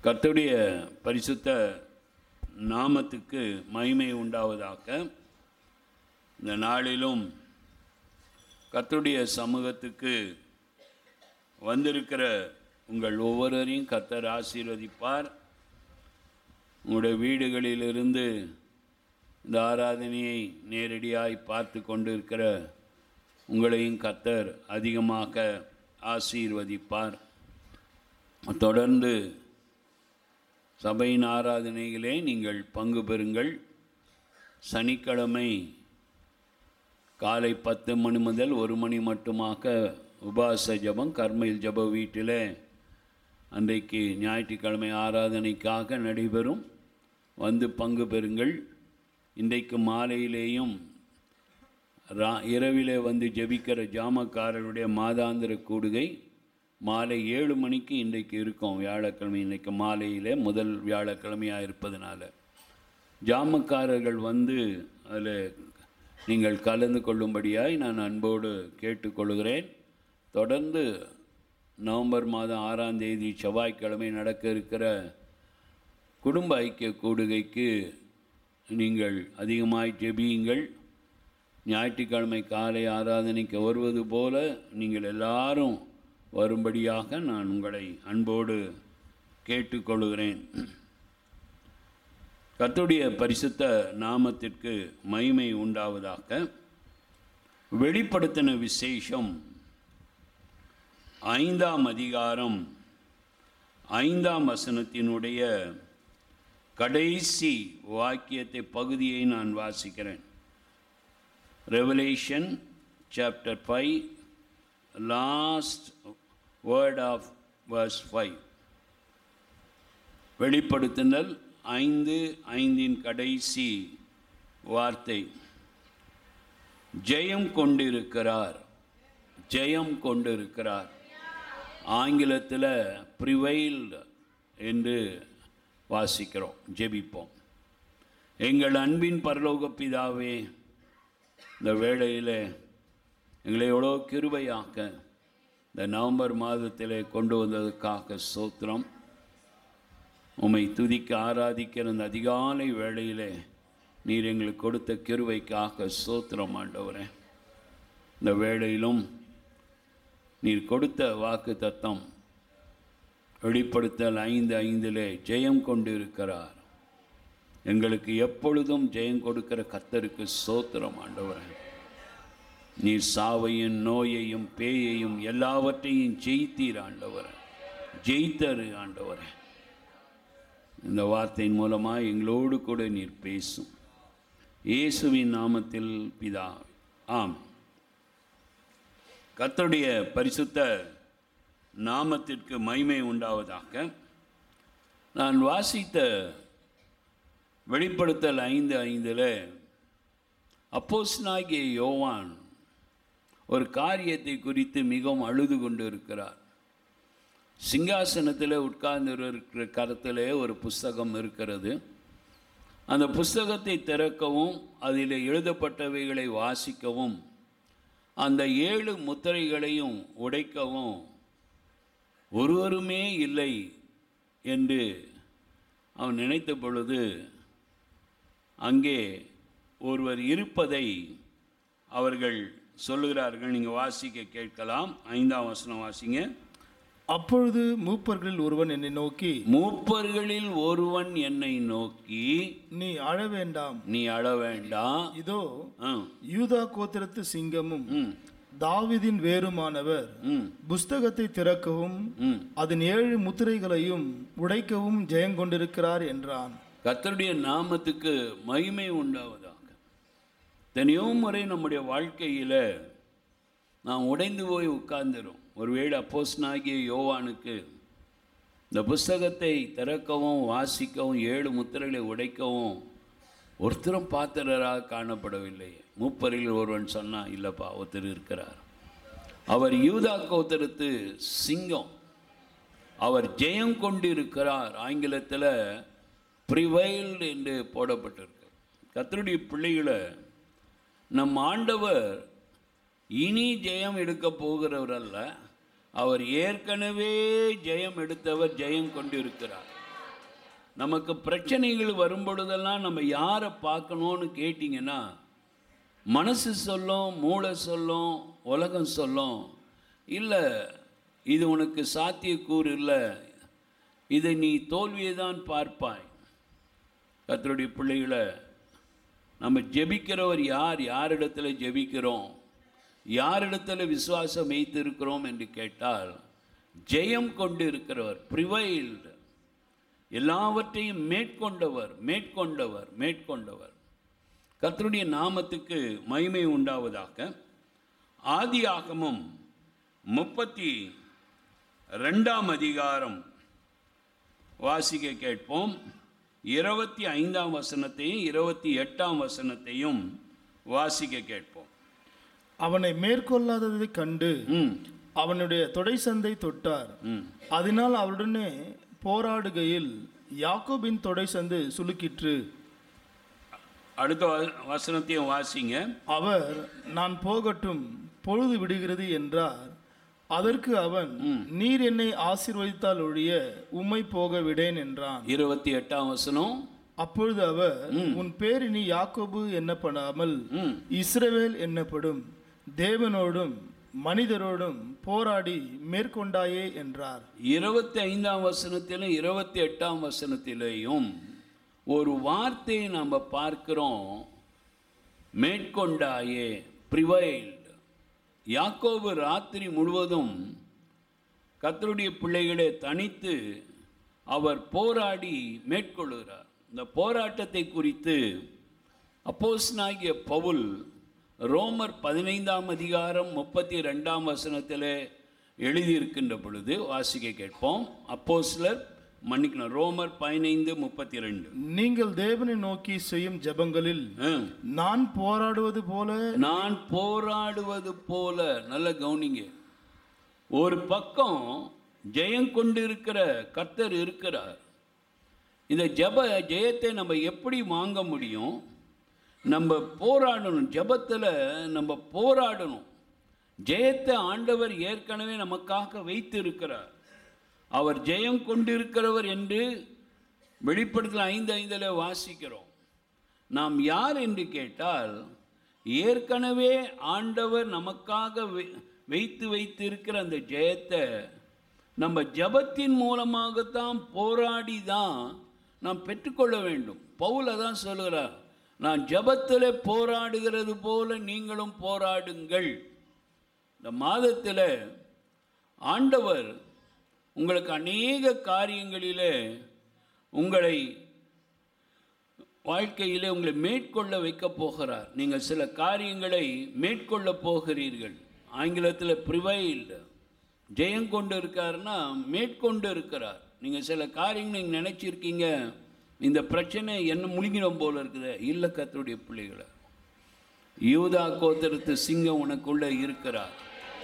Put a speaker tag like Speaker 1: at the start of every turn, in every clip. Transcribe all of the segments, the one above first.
Speaker 1: கர்த்தருடைய பரிசுத்த நாமத்துக்கு மகிமை உண்டாவதாக இந்த நாளிலும் கர்த்தருடைய சமூகத்துக்கு வந்திருக்கிற உங்கள் ஒவ்வொருவரையும் கர்த்தர் ஆசீர்வதிப்பார் உங்களுடைய வீடுகளிலிருந்து இந்த ஆராதனையை நேரடியாய் பார்த்து கொண்டிருக்கிற உங்களையும் கர்த்தர் அதிகமாக ஆசீர்வதிப்பார் தொடர்ந்து சபையின் ஆராதனையிலே நீங்கள் பங்கு பெறுங்கள் சனிக்கிழமை காலை பத்து மணி முதல் ஒரு மணி மட்டுமாக உபாச ஜபம் கர்மையில் ஜப வீட்டில் அன்றைக்கு ஞாயிற்றுக்கிழமை ஆராதனைக்காக நடைபெறும் வந்து பங்கு பெறுங்கள் இன்றைக்கு மாலையிலேயும் ரா இரவிலே வந்து ஜெபிக்கிற ஜாமக்காரருடைய மாதாந்திர கூடுகை மாலை ஏழு மணிக்கு இன்றைக்கு இருக்கும் வியாழக்கிழமை இன்றைக்கு மாலையிலே முதல் வியாழக்கிழமையாக இருப்பதனால ஜாமக்காரர்கள் வந்து அதில் நீங்கள் கலந்து கொள்ளும்படியாய் நான் அன்போடு கேட்டுக்கொள்கிறேன் தொடர்ந்து நவம்பர் மாதம் ஆறாம் தேதி செவ்வாய்க்கிழமை நடக்க இருக்கிற குடும்ப ஐக்கிய கூடுகைக்கு நீங்கள் அதிகமாய் ஜெபியுங்கள் ஞாயிற்றுக்கிழமை காலை ஆராதனைக்கு வருவது போல நீங்கள் எல்லாரும் வரும்படியாக நான் உங்களை அன்போடு கேட்டுக்கொள்கிறேன் கர்த்தருடைய பரிசுத்த நாமத்திற்கு மகிமை உண்டாவதாக வெளிப்படுத்தின விசேஷம் ஐந்தாம் அதிகாரம் ஐந்தாம் வசனத்தினுடைய கடைசி வாக்கியத்தை பகுதியை நான் வாசிக்கிறேன் Revelation chapter five last word of verse five வெளிப்படுத்துதல் ஐந்து ஐந்தின் கடைசி வார்த்தை ஜெயம் கொண்டிருக்கிறார் ஜெயம் கொண்டிருக்கிறார் ஆங்கிலத்தில் ப்ரிவைல்டு என்று வாசிக்கிறோம் ஜெபிப்போம் எங்கள் அன்பின் பரலோக பிதாவே இந்த வேளையில் எங்களை எவ்வளோ கிருபையாக்க இந்த நவம்பர் மாதத்தில் கொண்டு வந்ததுக்காக சோத்திரம் உம்மை துதிக்க ஆராதிக்கிற அந்த அதிகாலை வேளையிலே நீர் எங்களுக்கு கொடுத்த கிருவைக்காக சோத்திரம் ஆண்டவரே இந்த வேளையிலும் நீர் கொடுத்த வாக்கு தத்தம் வெளிப்படுத்தல் ஐந்து ஐந்திலே ஜெயம் கொண்டு இருக்கிறார் எங்களுக்கு எப்பொழுதும் ஜெயம் கொடுக்கிற கத்தருக்கு சோத்திரம் ஆண்டவரே நீர் சாவையும் நோயையும் பேயையும் எல்லாவற்றையும் ஜெயித்தீர் ஆண்டவரே ஜெயித்தரு ஆண்டவரே இந்த வார்த்தையின் மூலமாக எங்களோடு கூட நீர் பேசும் இயேசுவின் நாமத்தில் பிதா ஆம் கர்த்தருடைய பரிசுத்த நாமத்திற்கு மகிமை உண்டாவதாக நான் வாசித்த வெளிப்படுத்தல் ஐந்து ஐந்தில் அப்போஸ்னாகிய யோவான் ஒரு காரியத்தை குறித்து மிகவும் அழுது கொண்டு இருக்கிறார் சிங்காசனத்தில் உட்கார்ந்து இருக்கிற கரத்தில் ஒரு புஸ்தகம் இருக்கிறது அந்த புஸ்தகத்தை திறக்கவும் அதில் எழுதப்பட்டவைகளை வாசிக்கவும் அந்த ஏழு முத்திரைகளையும் உடைக்கவும் ஒருவருமே இல்லை என்று அவன் நினைத்த பொழுது அங்கே ஒருவர் இருப்பதை அவர்கள் சொல்லுகிறார்கள் நீங்கள் வாசிக்க கேட்கலாம் ஐந்தாம் வசனம் வாசிங்க
Speaker 2: அப்பொழுது மூப்பர்களில் ஒருவன் என்னை நோக்கி
Speaker 1: மூப்பர்களில் ஒருவன் என்னை நோக்கி
Speaker 2: நீ அழ வேண்டாம்
Speaker 1: நீ அழ வேண்டாம்
Speaker 2: இதோ
Speaker 1: ஆ,
Speaker 2: யூதா கோத்திரத்து சிங்கமும்
Speaker 1: ம்,
Speaker 2: தாவீதின் வேறுமானவர்
Speaker 1: ம்,
Speaker 2: புஸ்தகத்தை திறக்கவும்
Speaker 1: ம்.
Speaker 2: அதன் ஏழு முத்திரைகளையும் உடைக்கவும் ஜெயங்கொண்டிருக்கிறார் என்றான்
Speaker 1: கர்த்தருடைய நாமத்துக்கு மகிமை உண்டாவதாக தனியோ முறை நம்முடைய வாழ்க்கையில் நாம் உடைந்து போய் உட்கார்ந்துரும் ஒருவேளை அப்போஸ்னாகிய யோவானுக்கு இந்த புஸ்தகத்தை திறக்கவும் வாசிக்கவும் ஏழு முத்திரைகளை உடைக்கவும் ஒருத்தரும் பாத்திரராக காணப்படவில்லை மூப்பரில் ஒருவன் சொன்னான் இல்லைப்பா ஒருத்தர் இருக்கிறார் அவர் யூதா கோத்திரத்து சிங்கம் அவர் ஜெயம் கொண்டிருக்கிறார் ஆங்கிலத்தில் ப்ரிவைல்டு என்று போடப்பட்டிருக்கு கர்த்தருடைய பிள்ளைகளை நம் ஆண்டவர் இனி ஜெயம் எடுக்க போகிறவர் அல்ல அவர் ஏற்கனவே ஜெயம் எடுத்தவர் ஜெயம் கொண்டிருக்கிறார் நமக்கு பிரச்சனைகள் வரும் பொழுதெல்லாம் நம்ம யாரை பார்க்கணும்னு கேட்டிங்கன்னா மனசு சொல்லும் மூளை சொல்லும் உலகம் சொல்லும் இல்லை இது உனக்கு சாத்தியக்கூறு இல்லை இதை நீ தோல்வியை தான் பார்ப்பாய் கர்த்தருடைய பிள்ளைகளை நம்ம ஜெபிக்கிறவர் யார் யாரிடத்துல ஜெபிக்கிறோம் யாரிடத்துல விசுவாசம் வைத்திருக்கிறோம் என்று கேட்டால் ஜெயம் கொண்டு இருக்கிறவர் ப்ரிவைல்டு எல்லாவற்றையும் மேற்கொண்டவர் மேற்கொண்டவர் மேற்கொண்டவர் கர்த்தருடைய நாமத்துக்கு மகிமை உண்டாவதாக ஆதி ஆகமம் முப்பத்தி ரெண்டாம் அதிகாரம் வாசிக்க கேட்போம் இருபத்தி ஐந்தாம் வசனத்தையும் இருபத்தி எட்டாம் வசனத்தையும் வாசிக்க கேட்போம்
Speaker 2: அவனை மேற்கொள்ளாததைக் கண்டு
Speaker 1: ம்
Speaker 2: அவனுடைய தொடை சந்தை தொட்டார்
Speaker 1: ம்
Speaker 2: அதனால் அவருடனே போராடுகையில் யாக்கோபின் தொடை சந்து சுலுக்கிற்று
Speaker 1: அடுத்த வ- வசனத்தையும் வாசிங்க
Speaker 2: அவர் நான் போகட்டும் பொழுது விடுகிறது என்றார் அதற்கு அவன் நீர் என்னை ஆசீர்வதித்தால் ஒழிய உம்மை போக விடேன் என்றான்
Speaker 1: இருபத்தி எட்டாம் வசனம்
Speaker 2: அப்பொழுது அவர் உன் பேர் இனி யாக்கோபு எண்ணப்படாமல்
Speaker 1: ம்
Speaker 2: இஸ்ரவேல் என்னப்படும் தேவனோடும் மனிதரோடும் போராடி மேற்கொண்டாயே என்றார்
Speaker 1: இருபத்தி ஐந்தாம் வசனத்திலும் இருபத்தி எட்டாம் வசனத்திலேயும் ஒரு வார்த்தையை நாம் பார்க்கிறோம் மேற்கொண்டாயே ப்ரிவைல்டு யாக்கோபு ராத்திரி முழுவதும் கர்த்தருடைய பிள்ளைகளை தனித்து அவர் போராடி மேற்கொள்கிறார் இந்த போராட்டத்தை குறித்து அப்போஸ்தலனாகிய பவுல் ரோமர் பதினைந்தாம் அதிகாரம் முப்பத்தி ரெண்டாம் வசனத்தில் எழுதியிருக்கின்ற பொழுது வாசிக்க கேட்போம் அப்போஸ்லர் மன்னிக்கணும் ரோமர் பதினைந்து முப்பத்தி ரெண்டு
Speaker 2: நீங்கள் தேவனை நோக்கி செய்யும் ஜெபங்களில் நான் போராடுவது போல
Speaker 1: நான் போராடுவது போல நல்ல கவனிங்க ஒரு பக்கம் ஜெயம் கொண்டிருக்கிற கர்த்தர் இருக்கிறார் இந்த ஜெப ஜெயத்தை நம்ம எப்படி வாங்க முடியும் நம்ம போராடணும் ஜெபத்தில் நம்ம போராடணும் ஜெயத்தை ஆண்டவர் ஏற்கனவே நமக்காக வைத்து இருக்கிறார் அவர் ஜெயம் கொண்டிருக்கிறவர் என்று வெளிப்படுத்தல் ஐந்து ஐந்தில் வாசிக்கிறோம் நாம் யார் என்று கேட்டால் ஏற்கனவே ஆண்டவர் நமக்காக வை- வைத்து வைத்திருக்கிற அந்த ஜெயத்தை நம்ம ஜெபத்தின் மூலமாகத்தான் போராடி தான் நாம் பெற்றுக்கொள்ள வேண்டும் பவுல தான் சொல்லுகிறார் நான் ஜெபத்தில் போராடுகிறது போல நீங்களும் போராடுங்கள் இந்த மாதத்தில் ஆண்டவர் உங்களுக்கு அநேக காரியங்களிலே உங்களை வாழ்க்கையிலே உங்களை மேற்கொள்ள வைக்க போகிறார் நீங்கள் சில காரியங்களை மேற்கொள்ள போகிறீர்கள் ஆங்கிலத்தில் ப்ரிவைல்டு ஜெயம் கொண்டு இருக்காருன்னா மேற்கொண்டு இருக்கிறார் நீங்கள் சில காரியங்கள் நீங்கள் நினச்சிருக்கீங்க இந்த பிரச்சனை என்ன முழுங்கிடும் போல இருக்குது இல்லை கத்தருடைய பிள்ளைகளை யூதா கோத்திரத்து சிங்கம் உனக்குள்ளே இருக்கிறார்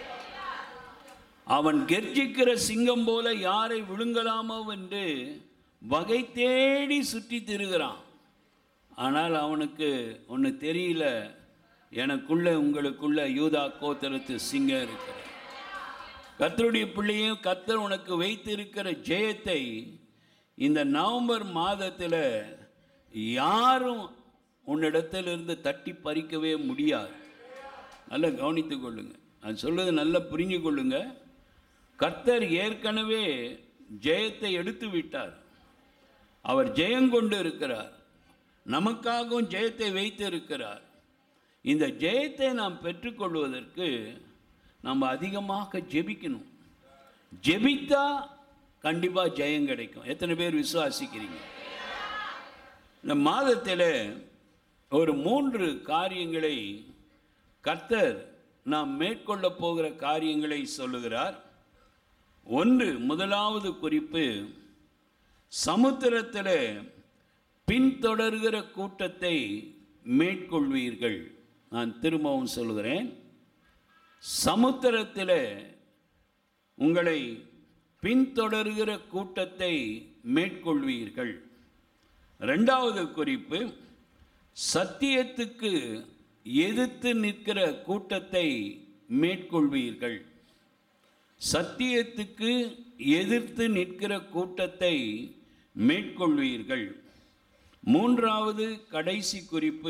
Speaker 1: அவன் கெர்ச்சிக்கிற சிங்கம் போல யாரை விழுங்கலாமோ என்று வகை தேடி சுற்றி திரிகிறான் ஆனால் அவனுக்கு ஒன்று தெரியல எனக்குள்ள உங்களுக்குள்ள யூதா கோத்திரத்து சிங்கம் இருக்கிறார் கர்த்தருடைய பிள்ளையும் கர்த்தர் உனக்கு வைத்திருக்கிற ஜெயத்தை இந்த நவம்பர் மாதத்தில் யாரும் உன்னிடத்திலிருந்து தட்டி பறிக்கவே முடியாது நல்லா கவனித்துக் கொள்ளுங்க நான் சொல்றது நல்லா புரிஞ்சு கொள்ளுங்க கர்த்தர் ஏற்கனவே ஜெயத்தை எடுத்து விட்டார் அவர் ஜெயம் கொண்டு இருக்கிறார் நமக்காகவும் ஜெயத்தை வைத்து இருக்கிறார் இந்த ஜெயத்தை நாம் பெற்றுக்கொள்வதற்கு நம்ம அதிகமாக ஜெபிக்கணும் ஜெபித்தா கண்டிப்பாக ஜெயம் கிடைக்கும் எத்தனை பேர் விசுவாசிக்கிறீங்க இந்த மாதத்தில் ஒரு மூன்று காரியங்களை கர்த்தர் நாம் மேற்கொள்ள போகிற காரியங்களை சொல்லுகிறார் ஒன்று முதலாவது குறிப்பு சமுத்திரத்தில் பின்தொடர்கிற கூட்டத்தை மேற்கொள்வீர்கள் நான் திரும்பவும் சொல்கிறேன் சமுத்திரத்தில் உங்களை பின்தொடர்கிற கூட்டத்தை மேற்கொள்வீர்கள் ரெண்டாவது குறிப்பு சத்தியத்துக்கு எதிர்த்து நிற்கிற கூட்டத்தை மேற்கொள்வீர்கள் சத்தியத்துக்கு எதிர்த்து நிற்கிற கூட்டத்தை மேற்கொள்வீர்கள் மூன்றாவது கடைசி குறிப்பு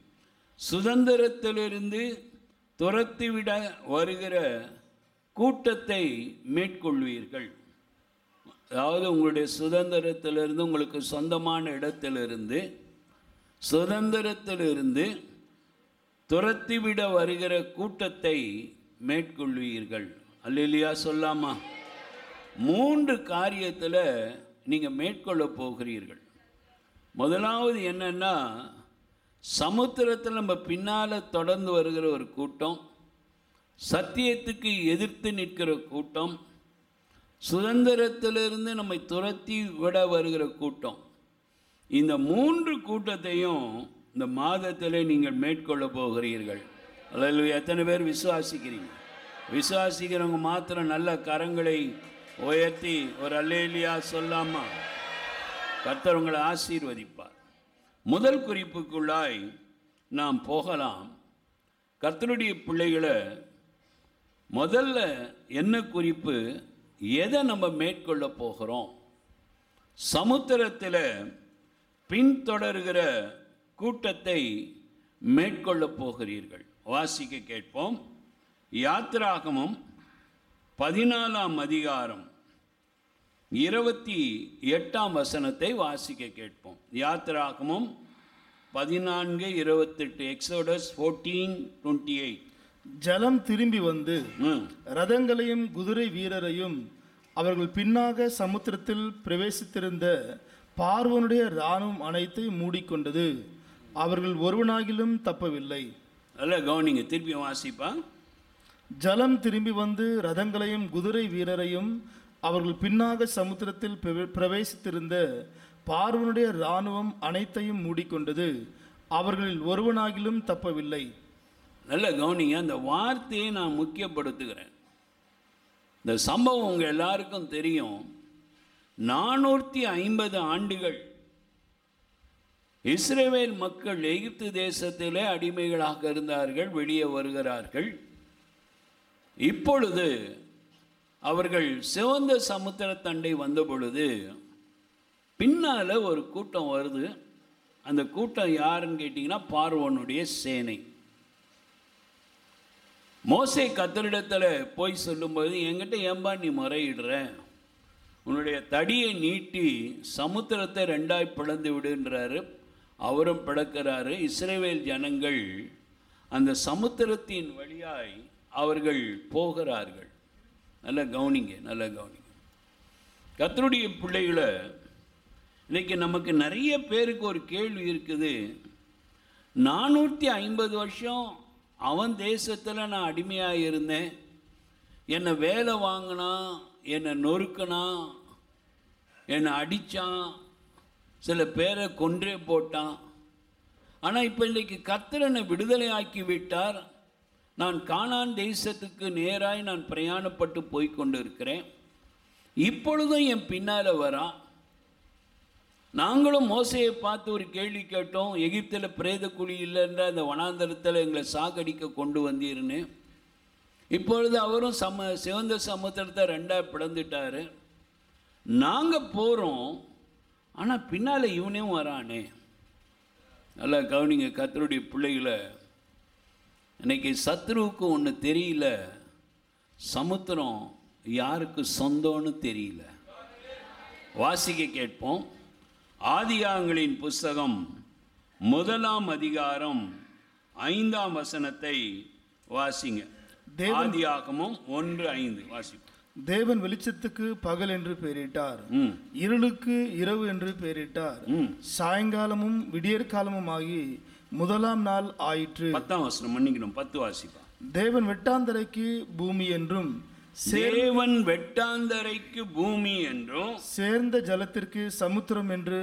Speaker 1: சுதந்திரத்திலிருந்து துரத்திவிட வருகிற கூட்டத்தை மேற்கொள்வீர்கள் அதாவது உங்களுடைய சுதந்திரத்திலிருந்து உங்களுக்கு சொந்தமான இடத்திலிருந்து சுதந்திரத்திலிருந்து துரத்திவிட வருகிற கூட்டத்தை மேற்கொள்வீர்கள் அல்லையா சொல்லாமா மூன்று காரியத்தில் நீங்கள் மேற்கொள்ள போகிறீர்கள் முதலாவது என்னன்னா சமுத்திரத்தில் நம்ம பின்னால் தொடர்ந்து வருகிற ஒரு கூட்டம் சத்தியத்துக்கு எதிர்த்து நிற்கிற கூட்டம் சுதந்திரத்திலிருந்து நம்மை துரத்தி விட வருகிற கூட்டம் இந்த மூன்று கூட்டத்தையும் இந்த மாதத்தில் நீங்கள் மேற்கொள்ள போகிறீர்கள் அல்லது எத்தனை பேர் விசுவாசிக்கிறீங்க விசுவாசிக்கிறவங்க மாத்திரம் நல்ல கரங்களை உயர்த்தி ஒரு அல்லேலியா சொல்லாமா கர்த்தர் உங்களை ஆசீர்வதிப்பார் முதல் குறிப்புக்குள்ளாய் நாம் போகலாம் கர்த்தருடைய பிள்ளைகளை முதல்ல என்ன குறிப்பு எதை நம்ம மேற்கொள்ள போகிறோம் சமுத்திரத்தில் பின்தொடர்கிற கூட்டத்தை மேற்கொள்ள போகிறீர்கள் வாசிக்க கேட்போம் யாத்திராகமும் பதினாலாம் அதிகாரம் இருபத்தி எட்டாம் வசனத்தை வாசிக்க கேட்போம் யாத்திராகமும் பதினான்கு இருபத்தெட்டு எக்ஸோடஸ் ஃபோர்டீன் டுவெண்ட்டி எயிட்
Speaker 2: ஜலம் திரும்பி வந்து
Speaker 1: ம்
Speaker 2: ரதங்களையும் குதிரை வீரரையும் அவர்கள் பின்னாக சமுத்திரத்தில் பிரவேசித்திருந்த பார்வனுடைய இராணுவம் அனைத்தை மூடிக்கொண்டது அவர்கள் ஒருவனாகிலும் தப்பவில்லை
Speaker 1: நல்ல கவனிங்க திருப்பி வாசிப்பா
Speaker 2: ஜலம் திரும்பி வந்து ரதங்களையும் குதிரை வீரரையும் அவர்கள் பின்னாக சமுத்திரத்தில் பிரவே- பிரவேசித்திருந்த பார்வனுடைய இராணுவம் அனைத்தையும் மூடிக்கொண்டது அவர்களில் ஒருவனாகிலும் தப்பவில்லை
Speaker 1: நல்ல கவனிங்க அந்த வார்த்தையை நான் முக்கியப்படுத்துகிறேன் இந்த சம்பவம் உங்கள் எல்லாருக்கும் தெரியும் நானூற்றி ஐம்பது ஆண்டுகள் இஸ்ரேவேல் மக்கள் எகிப்து தேசத்திலே அடிமைகளாக இருந்தார்கள் வெளியே வருகிறார்கள் இப்பொழுது அவர்கள் சிவந்த சமுத்திரத்தண்டை வந்த பொழுது பின்னால் ஒரு கூட்டம் வருது அந்த கூட்டம் யாருன்னு கேட்டிங்கன்னா பார்வோனுடைய சேனை மோசே கத்தரிடத்தில் போய் சொல்லும்போது என்கிட்ட ஏம்பா நீ முறையிடுற உன்னுடைய தடியை நீட்டி சமுத்திரத்தை ரெண்டாய் பிளந்து விடுன்றாரு அவரும் பிளக்கிறாரு இஸ்ரேவேல் ஜனங்கள் அந்த சமுத்திரத்தின் வழியாய் அவர்கள் போகிறார்கள் நல்ல கவனிங்க நல்ல கவனிங்க கத்தருடைய பிள்ளைகளை இன்னைக்கு நமக்கு நிறைய பேருக்கு ஒரு கேள்வி இருக்குது நானூற்றி ஐம்பது வருஷம் அவன் தேசத்தில் நான் அடிமையாக இருந்தேன் என்னை வேலை வாங்கினான் என்னை நொறுக்கினான் என்னை அடித்தான் சில பேரை கொன்றே போட்டான் ஆனால் இப்போ இன்றைக்கு கத்திரனை விடுதலை ஆக்கி விட்டார் நான் கானான் தேசத்துக்கு நேராய் நான் பிரயாணப்பட்டு போய் கொண்டு இருக்கிறேன் இப்பொழுதும் என் பின்னால் வரான் நாங்களும் மோசையை பார்த்து ஒரு கேள்வி கேட்டோம் எகிப்தில் பிரேத குழி இல்லைன்ற அந்த வனாந்தரத்தில் எங்களை சாகடிக்க கொண்டு வந்தீர்னு இப்பொழுது அவரும் சம சிவந்த சமுத்திரத்தை ரெண்டாக பிளந்துட்டாரு நாங்கள் போகிறோம் ஆனால் பின்னால் இவனையும் வரானே நல்லா கவனிங்க கத்தருடைய பிள்ளைகளை இன்னைக்கு சத்ருவுக்கு ஒன்று தெரியல சமுத்திரம் யாருக்கு சொந்தம்னு தெரியல வாசிக்க கேட்போம் ஆதியாங்களின் புஸ்தகம் முதலாம் அதிகாரம் ஐந்தாம் வசனத்தை வாசிங்க
Speaker 2: தேவன்-
Speaker 1: ஆதியாகமும் ஒன்று ஐந்து வாசிப்போம்
Speaker 2: தேவன் வெளிச்சத்துக்கு பகல் என்று பெயரிட்டார்
Speaker 1: ம்
Speaker 2: இருளுக்கு இரவு என்று பெயரிட்டார்
Speaker 1: ம்
Speaker 2: சாயங்காலமும் விடியற்காலமும் ஆகி முதலாம் நாள் ஆயிற்று
Speaker 1: பத்தாம் வசனம் மன்னிக்கணும் பத்து வாசிப்பா
Speaker 2: தேவன் வெட்டாந்தரைக்கு பூமி என்றும்
Speaker 1: தேவன் வெட்டாந்தரைக்கு பூமி என்றும்
Speaker 2: சேர்ந்த ஜலத்திற்கு சமுத்திரம் என்று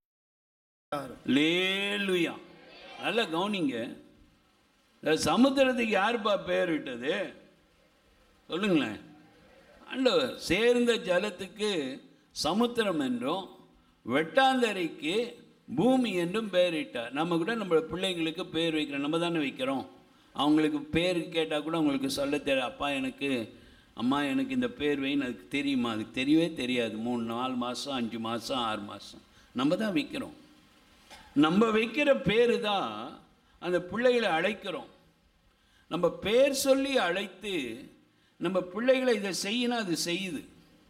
Speaker 1: லேலுயா நல்லா கவனிங்க இந்த சமுத்திரத்துக்கு யாருப்பா பேர் விட்டது சொல்லுங்களேன் ஆண்டவர் சேர்ந்த ஜலத்துக்கு சமுத்திரம் என்றும் வெட்டாந்தரைக்கு பூமி என்றும் பெயரிட்டார் நம்ம கூட நம்ம பிள்ளைங்களுக்கு பேர் வைக்கிறோம் நம்ம தானே வைக்கிறோம் அவங்களுக்கு பேர் கேட்டால் கூட அவங்களுக்கு சொல்ல தெரியும் அப்பா எனக்கு அம்மா எனக்கு இந்த பேர் வைன்னு அதுக்கு தெரியுமா அதுக்கு தெரியவே தெரியாது மூணு நாலு மாதம் அஞ்சு மாதம் ஆறு மாதம் நம்ம தான் வைக்கிறோம் நம்ம வைக்கிற பேர் தான் அந்த பிள்ளைகளை அழைக்கிறோம் நம்ம பேர் சொல்லி அழைத்து நம்ம பிள்ளைகளை இதை செய்யினா அது செய்யுது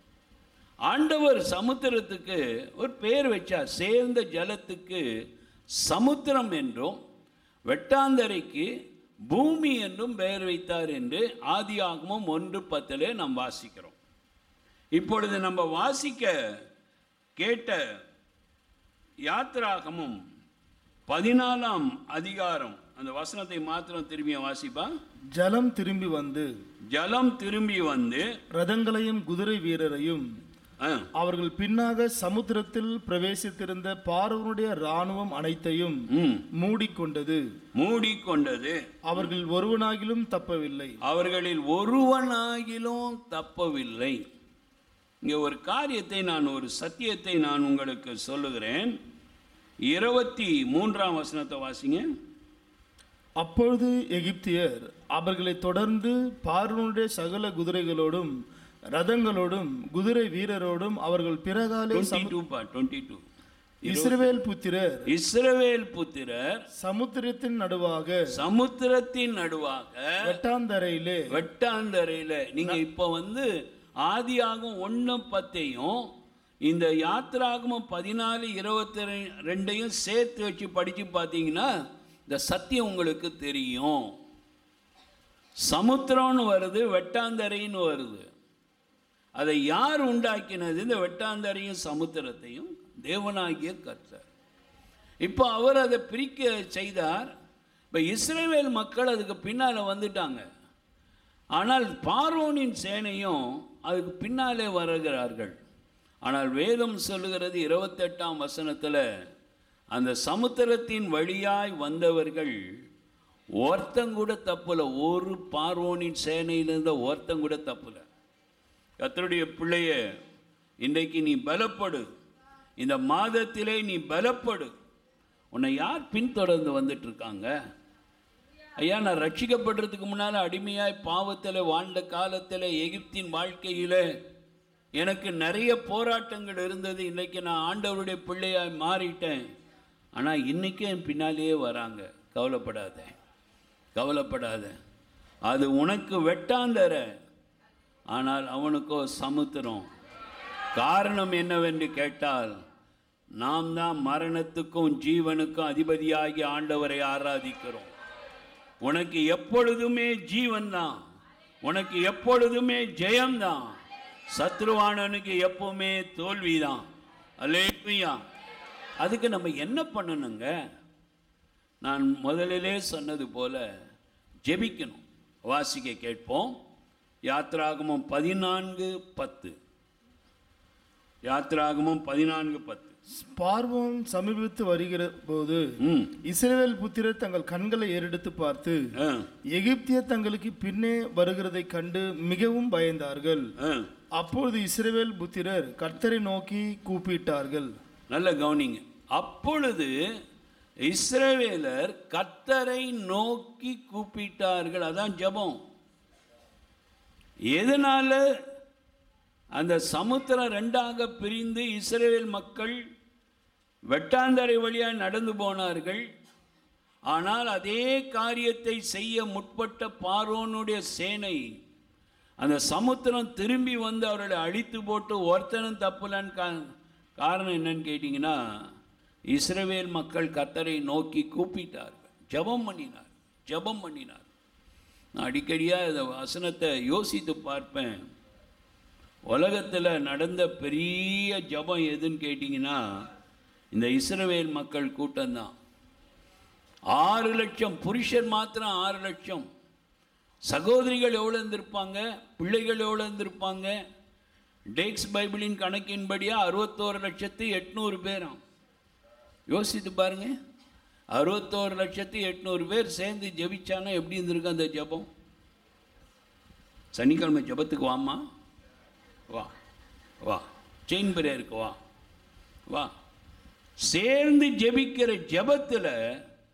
Speaker 1: ஆண்டவர் சமுத்திரத்துக்கு ஒரு பேர் வச்சார் சேர்ந்த ஜலத்துக்கு சமுத்திரம் என்றும் வெட்டாந்தரைக்கு பூமி என்றும் பெயர் வைத்தார் என்று ஆதியாகமம் ஒன்று பத்திலே நாம் வாசிக்கிறோம் இப்பொழுது நம்ம வாசிக்க கேட்ட யாத்திராகமும் பதினாலாம் அதிகாரம் அந்த வசனத்தை மாத்திரம் திரும்பி வாசிப்பா
Speaker 2: ஜலம் திரும்பி வந்து
Speaker 1: ஜலம் திரும்பி வந்து
Speaker 2: ரதங்களையும் குதிரை வீரரையும்
Speaker 1: ஆ,
Speaker 2: அவர்கள் பின்னாக சமுத்திரத்தில் பிரவேசித்திருந்த பார்வனுடைய இராணுவம் அனைத்தையும்
Speaker 1: ம்,
Speaker 2: மூடிக்கொண்டது
Speaker 1: மூடிக்கொண்டது
Speaker 2: அவர்கள் ஒருவனாகிலும் தப்பவில்லை
Speaker 1: அவர்களில் ஒருவனாகிலும் தப்பவில்லை இங்கே ஒரு காரியத்தை நான் ஒரு சத்தியத்தை நான் உங்களுக்கு சொல்லுகிறேன் இருபத்தி மூன்றாம் வசனத்தை வாசிங்க
Speaker 2: அப்பொழுது எகிப்தியர் அவர்களை தொடர்ந்து பார்வனுடைய சகல குதிரைகளோடும் ரதங்களோடும் குதிரை வீரரோடும் அவர்கள் பிறகாலே
Speaker 1: டுவெண்ட்டி டூ பா டுவெண்ட்டி டூ
Speaker 2: இஸ்ரவேல் புத்திரர்
Speaker 1: இஸ்ரவேல் புத்திரர்
Speaker 2: சமுத்திரத்தின் நடுவாக
Speaker 1: சமுத்திரத்தின் நடுவாக
Speaker 2: வெட்டாந்தரையிலே
Speaker 1: வெட்டாந்தரையில் நீங்க இப்போ வந்து ஆதியாகும் ஒன்று பத்தையும் இந்த யாத்திராகமும் பதினாலு இருபத்தி ரெ- ரெண்டையும் சேர்த்து வச்சு படித்து பார்த்தீங்கன்னா இந்த சத்தியம் உங்களுக்கு தெரியும் சமுத்திரம்னு வருது வெட்டாந்தரைன்னு வருது அதை யார் உண்டாக்கினது இந்த வெட்டாந்தரையும் சமுத்திரத்தையும் தேவனாகிய கர்த்தர் இப்போ அவர் அதை பிரிக்க செய்தார் இப்போ இஸ்ரேவேல் மக்கள் அதுக்கு பின்னால் வந்துட்டாங்க ஆனால் பார்வோனின் சேனையும் அதுக்கு பின்னாலே வருகிறார்கள் ஆனால் வேதம் சொல்லுகிறது இருபத்தெட்டாம் வசனத்தில் அந்த சமுத்திரத்தின் வழியாய் வந்தவர்கள் ஒருத்தங்கூட தப்புல ஒரு பார்வோனின் சேனையிலிருந்த ஒருத்தங்கூட தப்புல கர்த்தருடைய பிள்ளைய இன்றைக்கு நீ பலப்படு இந்த மாதத்திலே நீ பலப்படு உன்னை யார் பின்தொடர்ந்து வந்துட்டு இருக்காங்க ஐயா நான் ரட்சிக்கப்படுறதுக்கு முன்னால் அடிமையாய் பாவத்தில் வாழ்ந்த காலத்தில் எகிப்தின் வாழ்க்கையில் எனக்கு நிறைய போராட்டங்கள் இருந்தது இன்றைக்கி நான் ஆண்டவருடைய பிள்ளையாய் மாறிட்டேன் ஆனால் இன்றைக்கும் என் பின்னாலேயே வராங்க கவலைப்படாத கவலைப்படாத அது உனக்கு வெட்டாந்தர ஆனால் அவனுக்கோ சமுத்திரம் காரணம் என்னவென்று கேட்டால் நாம் தான் மரணத்துக்கும் ஜீவனுக்கும் அதிபதியாகி ஆண்டவரை ஆராதிக்கிறோம் உனக்கு எப்பொழுதுமே ஜீவன் தான் உனக்கு எப்பொழுதுமே ஜெயம்தான் சத்ருவானனுக்கு எப்பவுமே தோல்விதான் அல்லேலூயா அதுக்கு நம்ம என்ன பண்ணணுங்க நான் முதலிலே சொன்னது போல ஜெபிக்கணும் வாசிக்க கேட்போம் யாத்ராகமம் பதினான்கு பத்து யாத்ராகமம் பதினான்கு பத்து
Speaker 2: பார்வோன் சமீபித்து வருகிற போது
Speaker 1: ம்
Speaker 2: இஸ்ரவேல் புத்திரர் தங்கள் கண்களை ஏறெடுத்து பார்த்து
Speaker 1: ஆ
Speaker 2: எகிப்தியர் தங்களுக்கு பின்னே வருகிறதைக் கண்டு மிகவும் பயந்தார்கள்
Speaker 1: ஆ
Speaker 2: அப்பொழுது இஸ்ரவேல் புத்திரர் கர்த்தரை நோக்கி கூப்பிட்டார்கள்
Speaker 1: நல்ல கவனிங்க அப்பொழுது இஸ்ரவேலர் கர்த்தரை நோக்கி கூப்பிட்டார்கள் அதான் ஜெபம் எதனால அந்த சமுத்திரம் ரெண்டாக பிரிந்து இஸ்ரவேல் மக்கள் வெட்டாந்தரை வழியாக நடந்து போனார்கள் ஆனால் அதே காரியத்தை செய்ய முற்பட்ட பார்வோனுடைய சேனை அந்த சமுத்திரம் திரும்பி வந்து அவர்களை அழித்து போட்டு ஒருத்தனும் தப்புலன்னு கா காரணம் என்னன்னு கேட்டிங்கன்னா இஸ்ரவேல் மக்கள் கத்தரை நோக்கி கூப்பிட்டார்கள் ஜெபம் பண்ணினார் ஜெபம் பண்ணினார் நான் அடிக்கடியாக இந்த வசனத்தை யோசித்து பார்ப்பேன் உலகத்தில் நடந்த பெரிய ஜெபம் எதுன்னு கேட்டிங்கன்னா இந்த இஸ்ரவேல் மக்கள் கூட்டம்தான் ஆறு லட்சம் புருஷர் மாத்திரம் ஆறு லட்சம் சகோதரிகள் எவ்வளோ இருந்திருப்பாங்க பிள்ளைகள் எவ்வளோ இருந்திருப்பாங்க டேக்ஸ் பைபிளின் கணக்கின்படியாக அறுபத்தோரு லட்சத்து எட்நூறு பேராம் யோசித்து பாருங்க அறுபத்தோரு லட்சத்து எட்நூறு பேர் சேர்ந்து ஜெபிச்சானா எப்படி இருந்திருக்கு அந்த ஜெபம் சனிக்கிழமை ஜெபத்துக்கு வாம்மா வா வா செயின் பிரேயருக்கு வா வா சேர்ந்து ஜெபிக்கிற ஜெபத்தில்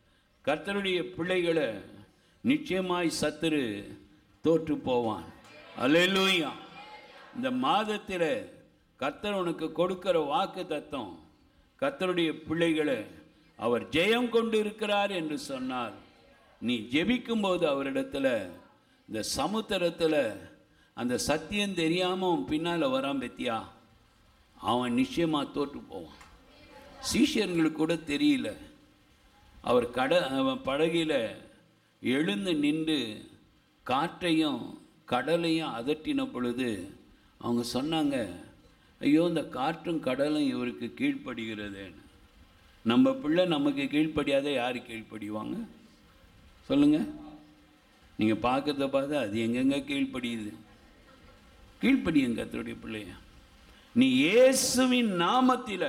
Speaker 1: கர்த்தருடைய பிள்ளைகளை நிச்சயமாய் சத்துரு தோற்று போவான் அல்லேலூயா இந்த மாதத்தில் கர்த்தர் உனக்கு கொடுக்கிற வாக்கு தத்தம் கர்த்தருடைய பிள்ளைகளை அவர் ஜெயம் கொண்டு இருக்கிறார் என்று சொன்னார் நீ ஜெபிக்கும்போது அவரிடத்துல இந்த சமுத்திரத்தில் அந்த சத்தியம் தெரியாமல் அவன் பின்னால் வரான் பத்தியா அவன் நிச்சயமாக தோற்று போவான் சீஷர்களுக்கு கூட தெரியல அவர் கட அவன் படகில் எழுந்து நின்று காற்றையும் கடலையும் அதட்டின பொழுது அவங்க சொன்னாங்க ஐயோ இந்த காற்றும் கடலும் இவருக்கு கீழ்ப்படுகிறதுன்னு நம்ம பிள்ளை நமக்கு கீழ்ப்படியாத யார் கீழ்ப்படிவாங்க சொல்லுங்க நீங்கள் பார்க்கறத பார்த்தா அது எங்கெங்க கீழ்ப்படியுது கீழ்ப்படியுங்க கத்தருடைய பிள்ளைய நீ இயேசுவின் நாமத்தில்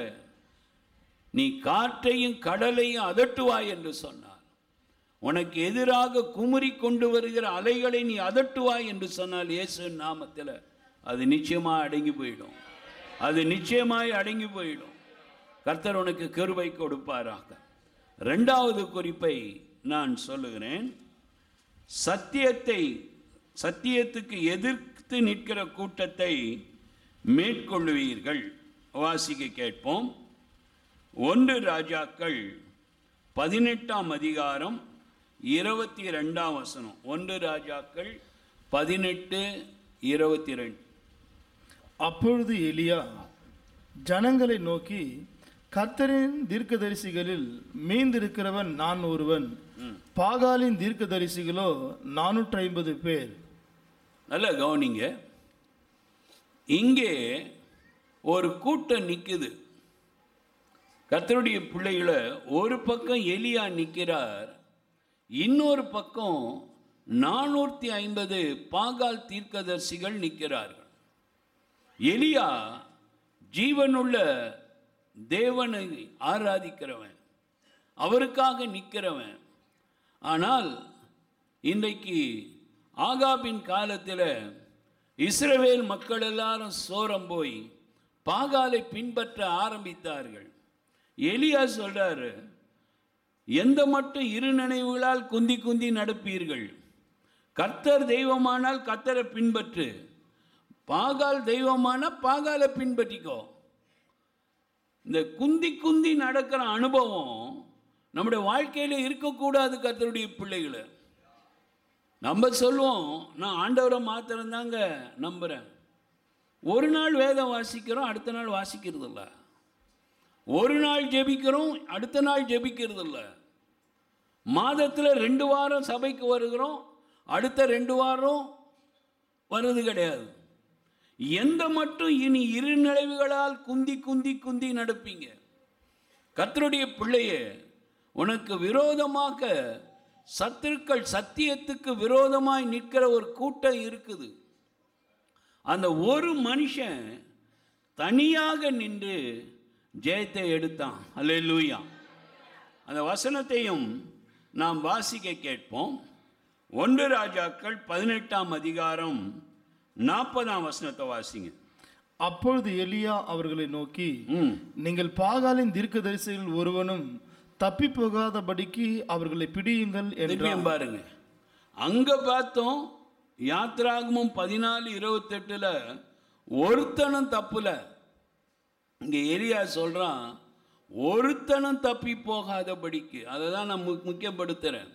Speaker 1: நீ காற்றையும் கடலையும் அதட்டுவாய் என்று சொன்னார் உனக்கு எதிராக குமுறி கொண்டு வருகிற அலைகளை நீ அதட்டுவாய் என்று சொன்னால் இயேசுவின் நாமத்தில் அது நிச்சயமாக அடங்கி போயிடும் அது நிச்சயமாய் அடங்கி போயிடும் கர்த்தர் உனக்கு கிருபை கொடுப்பாராக ரெண்டாவது குறிப்பை நான் சொல்லுகிறேன் சத்தியத்தை சத்தியத்துக்கு எதிர்த்து நிற்கிற கூட்டத்தை மேற்கொள்ளுவீர்கள் வாசிக்க கேட்போம் ஒன்று ராஜாக்கள் பதினெட்டாம் அதிகாரம் இருபத்தி ரெண்டாம் வசனம் ஒன்று ராஜாக்கள் பதினெட்டு இருபத்தி ரெண்டு
Speaker 2: அப்பொழுது எலியா ஜனங்களை நோக்கி கர்த்தரின் தீர்க்கதரிசிகளில் மீந்திருக்கிறவன் நான் ஒருவன் பாகாலின் தீர்க்கதரிசிகளோ நானூற்றி ஐம்பது பேர்
Speaker 1: நல்லா கவனிங்க இங்கே ஒரு கூட்டம் நிற்குது கர்த்தருடைய பிள்ளைகளை ஒரு பக்கம் எலியா நிற்கிறார் இன்னொரு பக்கம் நானூற்றி ஐம்பது பாகால் தீர்க்கதரிசிகள் நிற்கிறார்கள் எலியா ஜீவனுள்ள தேவனை ஆராதிக்கிறவன் அவருக்காக நிற்கிறவன் ஆனால் இன்றைக்கு ஆகாபின் காலத்தில் இஸ்ரவேல் மக்கள் எல்லாரும் சோரம் போய் பாகாலை பின்பற்ற ஆரம்பித்தார்கள் எலியா சொல்றாரு எந்த மட்டும் இரு நினைவுகளால் குந்தி குந்தி நடப்பீர்கள் கர்த்தர் தெய்வமானால் கர்த்தரை பின்பற்று பாகால் தெய்வமான பாகாலை பின்பற்றிக்கோ இந்த குந்தி குந்தி நடக்கிற அனுபவம் நம்முடைய வாழ்க்கையில இருக்கக்கூடாது கர்த்தருடைய பிள்ளைகளை நம்ம சொல்லுவோம் நான் ஆண்டவரை மாத்திரம்தாங்க நம்புகிறேன் ஒரு நாள் வேதம் வாசிக்கிறோம் அடுத்த நாள் வாசிக்கிறது இல்ல ஒரு நாள் ஜெபிக்கிறோம் அடுத்த நாள் ஜெபிக்கிறது இல்ல மாதத்தில் ரெண்டு வாரம் சபைக்கு வருகிறோம் அடுத்த ரெண்டு வாரம் வர்றது கிடையாது எந்த மட்டும் இனி இரு நிலைவுகளால் குந்தி குந்தி குந்தி நடப்பீங்க கர்த்தருடைய பிள்ளையே உனக்கு விரோதமாக சத்துருக்கள் சத்தியத்துக்கு விரோதமாய் நிற்கிற ஒரு கூட்டம் இருக்குது அந்த ஒரு மனுஷன் தனியாக நின்று ஜெயத்தை எடுத்தான் அல்லேலூயா அந்த வசனத்தையும் நாம் வாசிக்க கேட்போம் ஒன்று ராஜாக்கள் பதினெட்டாம் அதிகாரம் நாற்பதாம் வசனத்தை வாசிங்க
Speaker 2: அப்பொழுது எலியா அவர்களை நோக்கி
Speaker 1: ம்
Speaker 2: நீங்கள் பாகாலின் தீர்க்கதரிசிகள் ஒருவனும் தப்பி போகாதபடிக்கு அவர்களை பிடியுங்கள் என்றார்
Speaker 1: திருப்பியும் பாருங்க அங்க பார்த்தோம் யாத்ராகமும் பதினாலு இருபத்தெட்டுல ஒருத்தனும் தப்புல இங்க எலியா சொல்றான் ஒருத்தனும் தப்பி போகாதபடிக்கு அதை தான் நான் மு- முக்கியப்படுத்துறேன்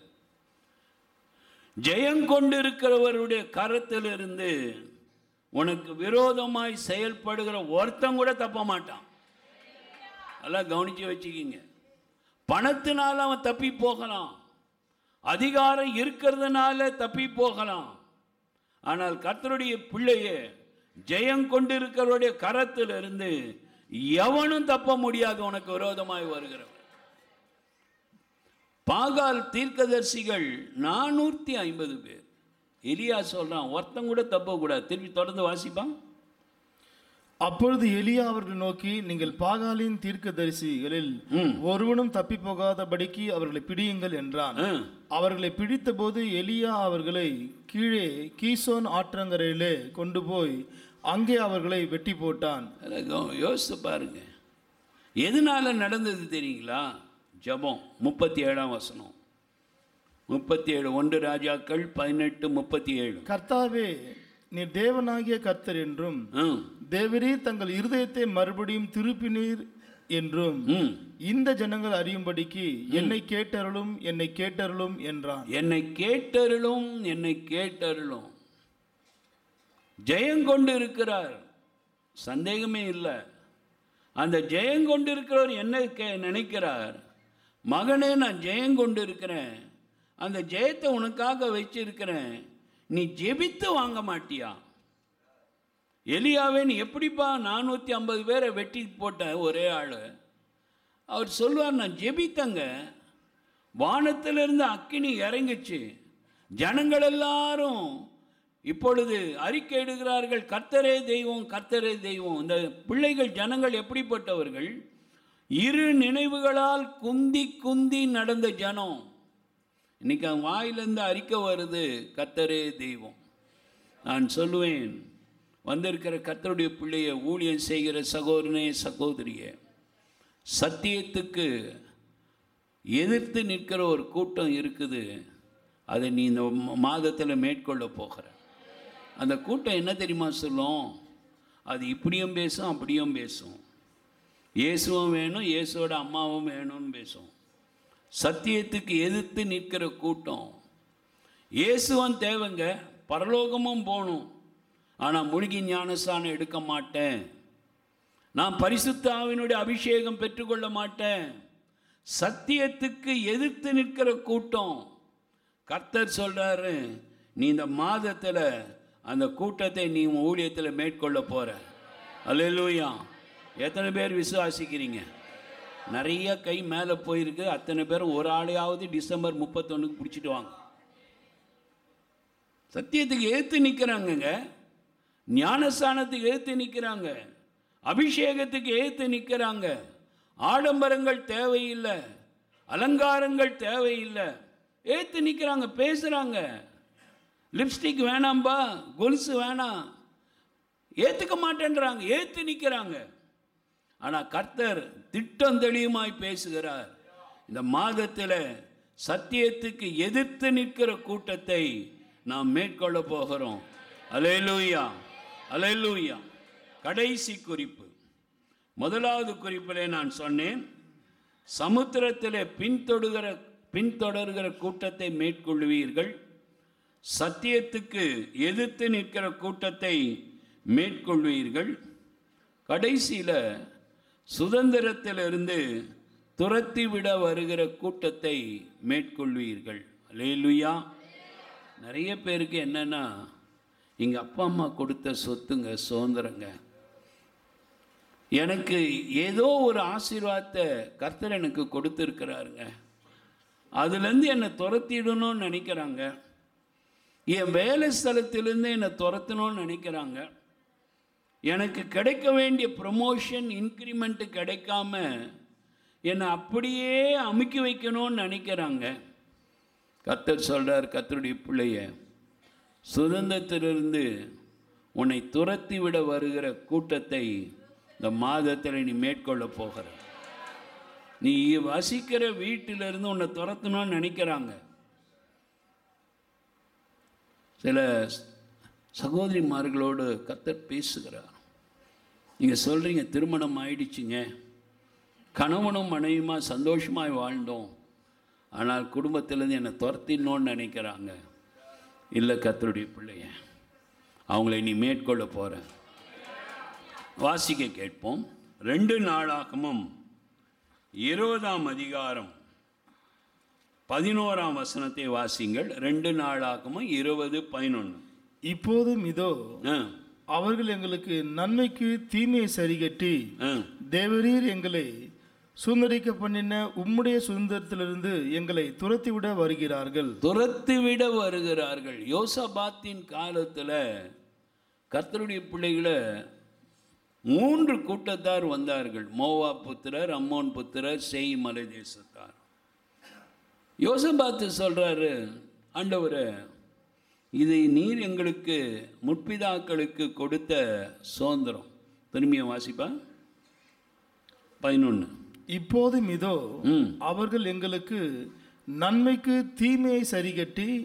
Speaker 1: ஜெயம் கொண்டிருக்கிறவருடைய கரத்திலிருந்து உனக்கு விரோதமாய் செயல்படுகிற ஒருத்தன் கூட தப்ப மாட்டான் எல்லாம் கவனிச்சு வச்சுக்கிங்க பணத்தினால அவன் தப்பி போகலாம் அதிகாரம் இருக்கிறதுனால தப்பி போகலாம் ஆனால் கர்த்தருடைய பிள்ளையே ஜெயம் கொண்டிருக்கிறவருடைய கரத்திலிருந்து எவனும் தப்ப முடியாது உனக்கு விரோதமாய் வருகிறவன் பாகால் தீர்க்கதரிசிகள் நானூற்றி ஐம்பது பேர் எலியா சொல்றான் ஒருத்தன் கூட தப்ப கூடாது திருப்பி தொடர்ந்து வாசிப்பான்
Speaker 2: அப்பொழுது எலியா அவர்களை நோக்கி நீங்கள் பாகாலின் தீர்க்கதரிசிகளில்
Speaker 1: ம்.
Speaker 2: ஒருவனும் தப்பி போகாதபடிக்கு அவர்களை பிடியுங்கள் என்றான்
Speaker 1: ஆ.
Speaker 2: அவர்களை பிடித்தபோது எலியா அவர்களை கீழே கீசோன் ஆற்றங்கரையிலே கொண்டு போய் அங்கே அவர்களை வெட்டி போட்டான்
Speaker 1: அதை கவ- யோசித்து பாருங்க எதனால நடந்தது தெரியுங்களா ஜெபம் முப்பத்தி ஏழாம் வசனம் முப்பத்தி ஏழு ஒன்று ராஜாக்கள் பதினெட்டு முப்பத்தி ஏழு
Speaker 2: கர்த்தாவே நீ தேவனாகிய கர்த்தர் என்றும்
Speaker 1: ம்
Speaker 2: தேவரீர் தங்கள் இருதயத்தை மறுபடியும் திருப்பினீர் என்றும்
Speaker 1: ம்
Speaker 2: இந்த ஜனங்கள் அறியும்படிக்கு என்னை கேட்டருளும் என்னை கேட்டருளும் என்றான்
Speaker 1: என்னை கேட்டருளும் என்னை கேட்டருளும் ஜெயங்கொண்டு இருக்கிறார் சந்தேகமே இல்லை அந்த ஜெயங்கொண்டு இருக்கிறவர் என்ன கே நினைக்கிறார் மகனே நான் ஜெயங்கொண்டு இருக்கிறேன் அந்த ஜெயத்தை உனக்காக வச்சிருக்கிறேன் நீ ஜெபித்து வாங்க மாட்டியா எலியாவே நீ எப்படிப்பா நானூற்றி ஐம்பது பேரை வெட்டி போட்ட ஒரே ஆள் அவர் சொல்லுவார் நான் ஜெபித்தங்க வானத்திலிருந்து அக்கினி இறங்குச்சு ஜனங்கள் எல்லாரும் இப்பொழுது அறிக்கையிடுகிறார்கள் கர்த்தரே தெய்வம் கர்த்தரே தெய்வம் இந்த பிள்ளைகள் ஜனங்கள் எப்படிப்பட்டவர்கள் இரு நினைவுகளால் குந்தி குந்தி நடந்த ஜனம் இன்னைக்கு அவன் வாயிலிருந்து அறிக்கை வருது கர்த்தரே தெய்வம் நான் சொல்லுவேன் வந்திருக்கிற கர்த்தருடைய பிள்ளையை ஊழியம் செய்கிற சகோதரனே சகோதரியே சத்தியத்துக்கு எதிர்த்து நிற்கிற ஒரு கூட்டம் இருக்குது அதை நீ இந்த மாதத்தில் மேற்கொள்ள போகிற அந்த கூட்டம் என்ன தெரியுமா சொல்லும் அது இப்படியும் பேசும் அப்படியும் பேசும் இயேசுவும் வேணும் இயேசுவோட அம்மாவும் வேணும்னு பேசும் சத்தியத்துக்கு எதிர்த்து நிற்கிற கூட்டம் இயேசுவும் தேவைங்க பரலோகமும் போகணும் ஆனால் முழுகி ஞானஸ்தானம் எடுக்க மாட்டேன் நான் பரிசுத்த ஆவினுடைய அபிஷேகம் பெற்றுக்கொள்ள மாட்டேன் சத்தியத்துக்கு எதிர்த்து நிற்கிற கூட்டம் கர்த்தர் சொல்றாரு நீ இந்த மாதத்தில் அந்த கூட்டத்தை நீ உன் ஊழியத்தில் மேற்கொள்ள போற அல்லேலூயா எத்தனை பேர் விசுவாசிக்கிறீங்க நிறைய கை மேலே போயிருக்கு அத்தனை பேர் ஒரு ஆளையாவது டிசம்பர் முப்பத்தொன்னுக்கு பிடிச்சிட்டு வாங்க சத்தியத்துக்கு ஏற்று நிற்கிறாங்கங்க ஞானஸ்தானத்துக்கு ஏற்று நிற்கிறாங்க அபிஷேகத்துக்கு ஏற்று நிற்கிறாங்க ஆடம்பரங்கள் தேவையில்லை அலங்காரங்கள் தேவையில்லை ஏற்று நிற்கிறாங்க பேசுகிறாங்க லிப்ஸ்டிக் வேணாம்பா கொலுசு வேணாம் ஏற்றுக்க மாட்டேன்றாங்க ஏற்று நிற்கிறாங்க ஆனால் கர்த்தர் திட்டம் தெளிவுமாய் பேசுகிறார் இந்த மாதத்தில் சத்தியத்துக்கு எதிர்த்து நிற்கிற கூட்டத்தை நாம் மேற்கொள்ள போகிறோம் அலையலூயா அலையலூயா கடைசி குறிப்பு முதலாவது குறிப்பிலே நான் சொன்னேன் சமுத்திரத்திலே பின்தொடுகிற பின்தொடர்கிற கூட்டத்தை மேற்கொள்வீர்கள் சத்தியத்துக்கு எதிர்த்து நிற்கிற கூட்டத்தை மேற்கொள்வீர்கள் கடைசியில் சுதந்திரத்திலிருந்து துரத்தி விட வருகிற கூட்டத்தை மேற்கொள்வீர்கள் லேலுயா நிறைய பேருக்கு என்னன்னா எங்கள் அப்பா அம்மா கொடுத்த சொத்துங்க சுதந்திரங்க எனக்கு ஏதோ ஒரு ஆசீர்வாதத்தை கர்த்தர் எனக்கு கொடுத்துருக்கிறாருங்க அதுலேருந்து என்னை துரத்திடணும்னு நினைக்கிறாங்க என் வேலை ஸ்தலத்திலேருந்து என்னை துரத்தணும்னு நினைக்கிறாங்க எனக்கு கிடைக்க வேண்டிய ப்ரமோஷன் இன்க்ரிமெண்ட்டு கிடைக்காம என்னை அப்படியே அமுக்கி வைக்கணும்னு நினைக்கிறாங்க கர்த்தர் சொல்கிறார் கர்த்தருடைய பிள்ளைய சுதந்திரத்திலிருந்து உன்னை துரத்தி விட வருகிற கூட்டத்தை இந்த மாதத்தில் நீ மேற்கொள்ள போகிற நீ வசிக்கிற வீட்டிலிருந்து உன்னை துரத்தணும்னு நினைக்கிறாங்க சில சகோதரிமார்களோடு கத்தர் பேசுகிறார் நீங்கள் சொல்கிறீங்க திருமணம் ஆயிடுச்சுங்க கணவனும் மனைவியுமா சந்தோஷமாய் வாழ்ந்தோம் ஆனால் குடும்பத்திலேருந்து என்னை துரத்திடணும்னு நினைக்கிறாங்க இல்லை கத்தருடைய பிள்ளைய அவங்கள நீ மேற்கொள்ள போகிற வாசிக்க கேட்போம் ரெண்டு நாளாகமும் இருபதாம் அதிகாரம் பதினோராம் வசனத்தை வாசிங்கள் ரெண்டு நாளாகமும் இருபது பதினொன்று
Speaker 2: இப்போதும் இதோ
Speaker 1: ஆ
Speaker 2: அவர்கள் எங்களுக்கு நன்மைக்கு தீமையை சரிகட்டி
Speaker 1: ஆ
Speaker 2: தேவரீர் எங்களை சுந்தரிக்க பண்ணின உம்முடைய சுதந்திரத்திலிருந்து எங்களை துரத்திவிட வருகிறார்கள்
Speaker 1: துரத்திவிட வருகிறார்கள் யோசபாத்தின் காலத்தில் கர்த்தருடைய பிள்ளைகளை மூன்று கூட்டத்தார் வந்தார்கள் மோவா புத்திரர் அம்மோன் புத்திரர் செய் மலை தேசத்தார் யோசபாத்து சொல்கிறாரு ஆண்டவரே இதை நீர் எங்களுக்கு முற்பிதாக்களுக்கு கொடுத்த சுதந்திரம் திரும்பிய வாசிப்பா பதினொன்று
Speaker 2: இப்போதும் இதோ
Speaker 1: ம்
Speaker 2: அவர்கள் எங்களுக்கு நன்மைக்கு தீமையை சரிகட்டி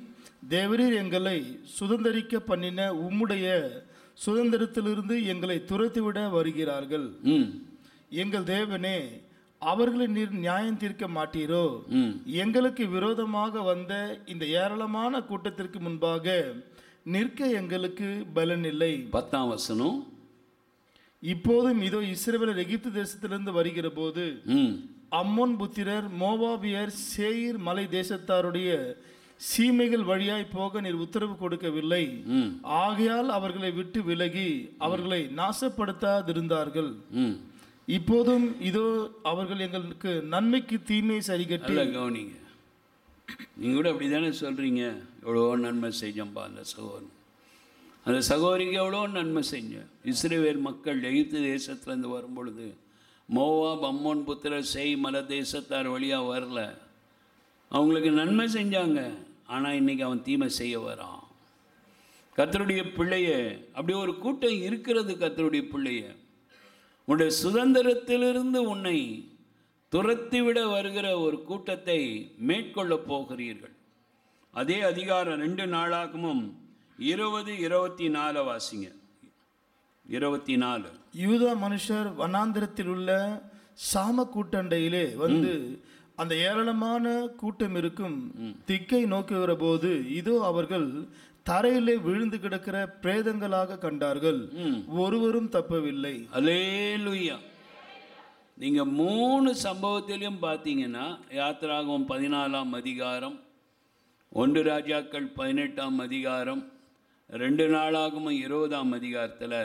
Speaker 2: தேவரீர் எங்களை சுதந்தரிக்க பண்ணின உம்முடைய சுதந்திரத்திலிருந்து எங்களை துரத்திவிட வருகிறார்கள்
Speaker 1: ம்
Speaker 2: எங்கள் தேவனே அவர்களை நீர் நியாயம் தீர்க்க மாட்டீரோ
Speaker 1: ம்
Speaker 2: எங்களுக்கு விரோதமாக வந்த இந்த ஏராளமான கூட்டத்திற்கு முன்பாக நிற்க எங்களுக்கு பலன் இல்லை
Speaker 1: பத்தாம் வசனம்
Speaker 2: இப்போதும் இதோ இஸ்ரவேலர் எகிப்து தேசத்திலிருந்து வருகிற போது
Speaker 1: ம்
Speaker 2: அம்மோன் புத்திரர் மோவாபியர் சேயீர் மலை தேசத்தாருடைய சீமைகள் வழியாய் போக நீர் உத்தரவு கொடுக்கவில்லை
Speaker 1: ம்
Speaker 2: ஆகையால் அவர்களை விட்டு விலகி அவர்களை நாசப்படுத்தாதிருந்தார்கள்
Speaker 1: ம்
Speaker 2: இப்போதும் இதோ அவர்கள் எங்களுக்கு நன்மைக்கு தீமை சரிகட்டி
Speaker 1: நல்லா கவனிங்க நீங்கள் கூட அப்படி தானே சொல்கிறீங்க எவ்வளோ நன்மை செஞ்சோம்பா அந்த சகோதரன் அந்த சகோதரிக்கு எவ்வளோ நன்மை செஞ்சேன் இஸ்ரேவேல் மக்கள் எகிப்து தேசத்துலேருந்து வரும்பொழுது மோவாப் அம்மோன் புத்திரர் செய் மல தேசத்தார் வழியாக வரல அவங்களுக்கு நன்மை செஞ்சாங்க ஆனால் இன்னைக்கு அவன் தீமை செய்ய வரான் கர்த்தருடைய பிள்ளைய அப்படி ஒரு கூட்டம் இருக்கிறது கர்த்தருடைய பிள்ளைய உன்னுடைய சுதந்திரத்திலிருந்து உன்னை துரத்திவிட வருகிற ஒரு கூட்டத்தை மேற்கொள்ளப் போகிறீர்கள் அதே அதிகாரம் ரெண்டு நாளாகமும் இருபது இருபத்தி நாலு வாசிங்க இருபத்தி நாலு
Speaker 2: யூதா மனுஷர் வனாந்திரத்தில் உள்ள சாம கூட்டண்டையிலே வந்து அந்த ஏராளமான கூட்டம் இருக்கும் திக்கை நோக்குகிற போது இதோ அவர்கள் தரையிலே விழுந்து கிடக்கிற பிரேதங்களாக கண்டார்கள்
Speaker 1: ம்.
Speaker 2: ஒருவரும் தப்பவில்லை
Speaker 1: அலேலுயா நீங்கள் மூணு சம்பவத்திலையும் பார்த்தீங்கன்னா யாத்திராகம் பதினாலாம் அதிகாரம் ஒன்று ராஜாக்கள் பதினெட்டாம் அதிகாரம் ரெண்டு நாளாகவும் இருபதாம் அதிகாரத்தில்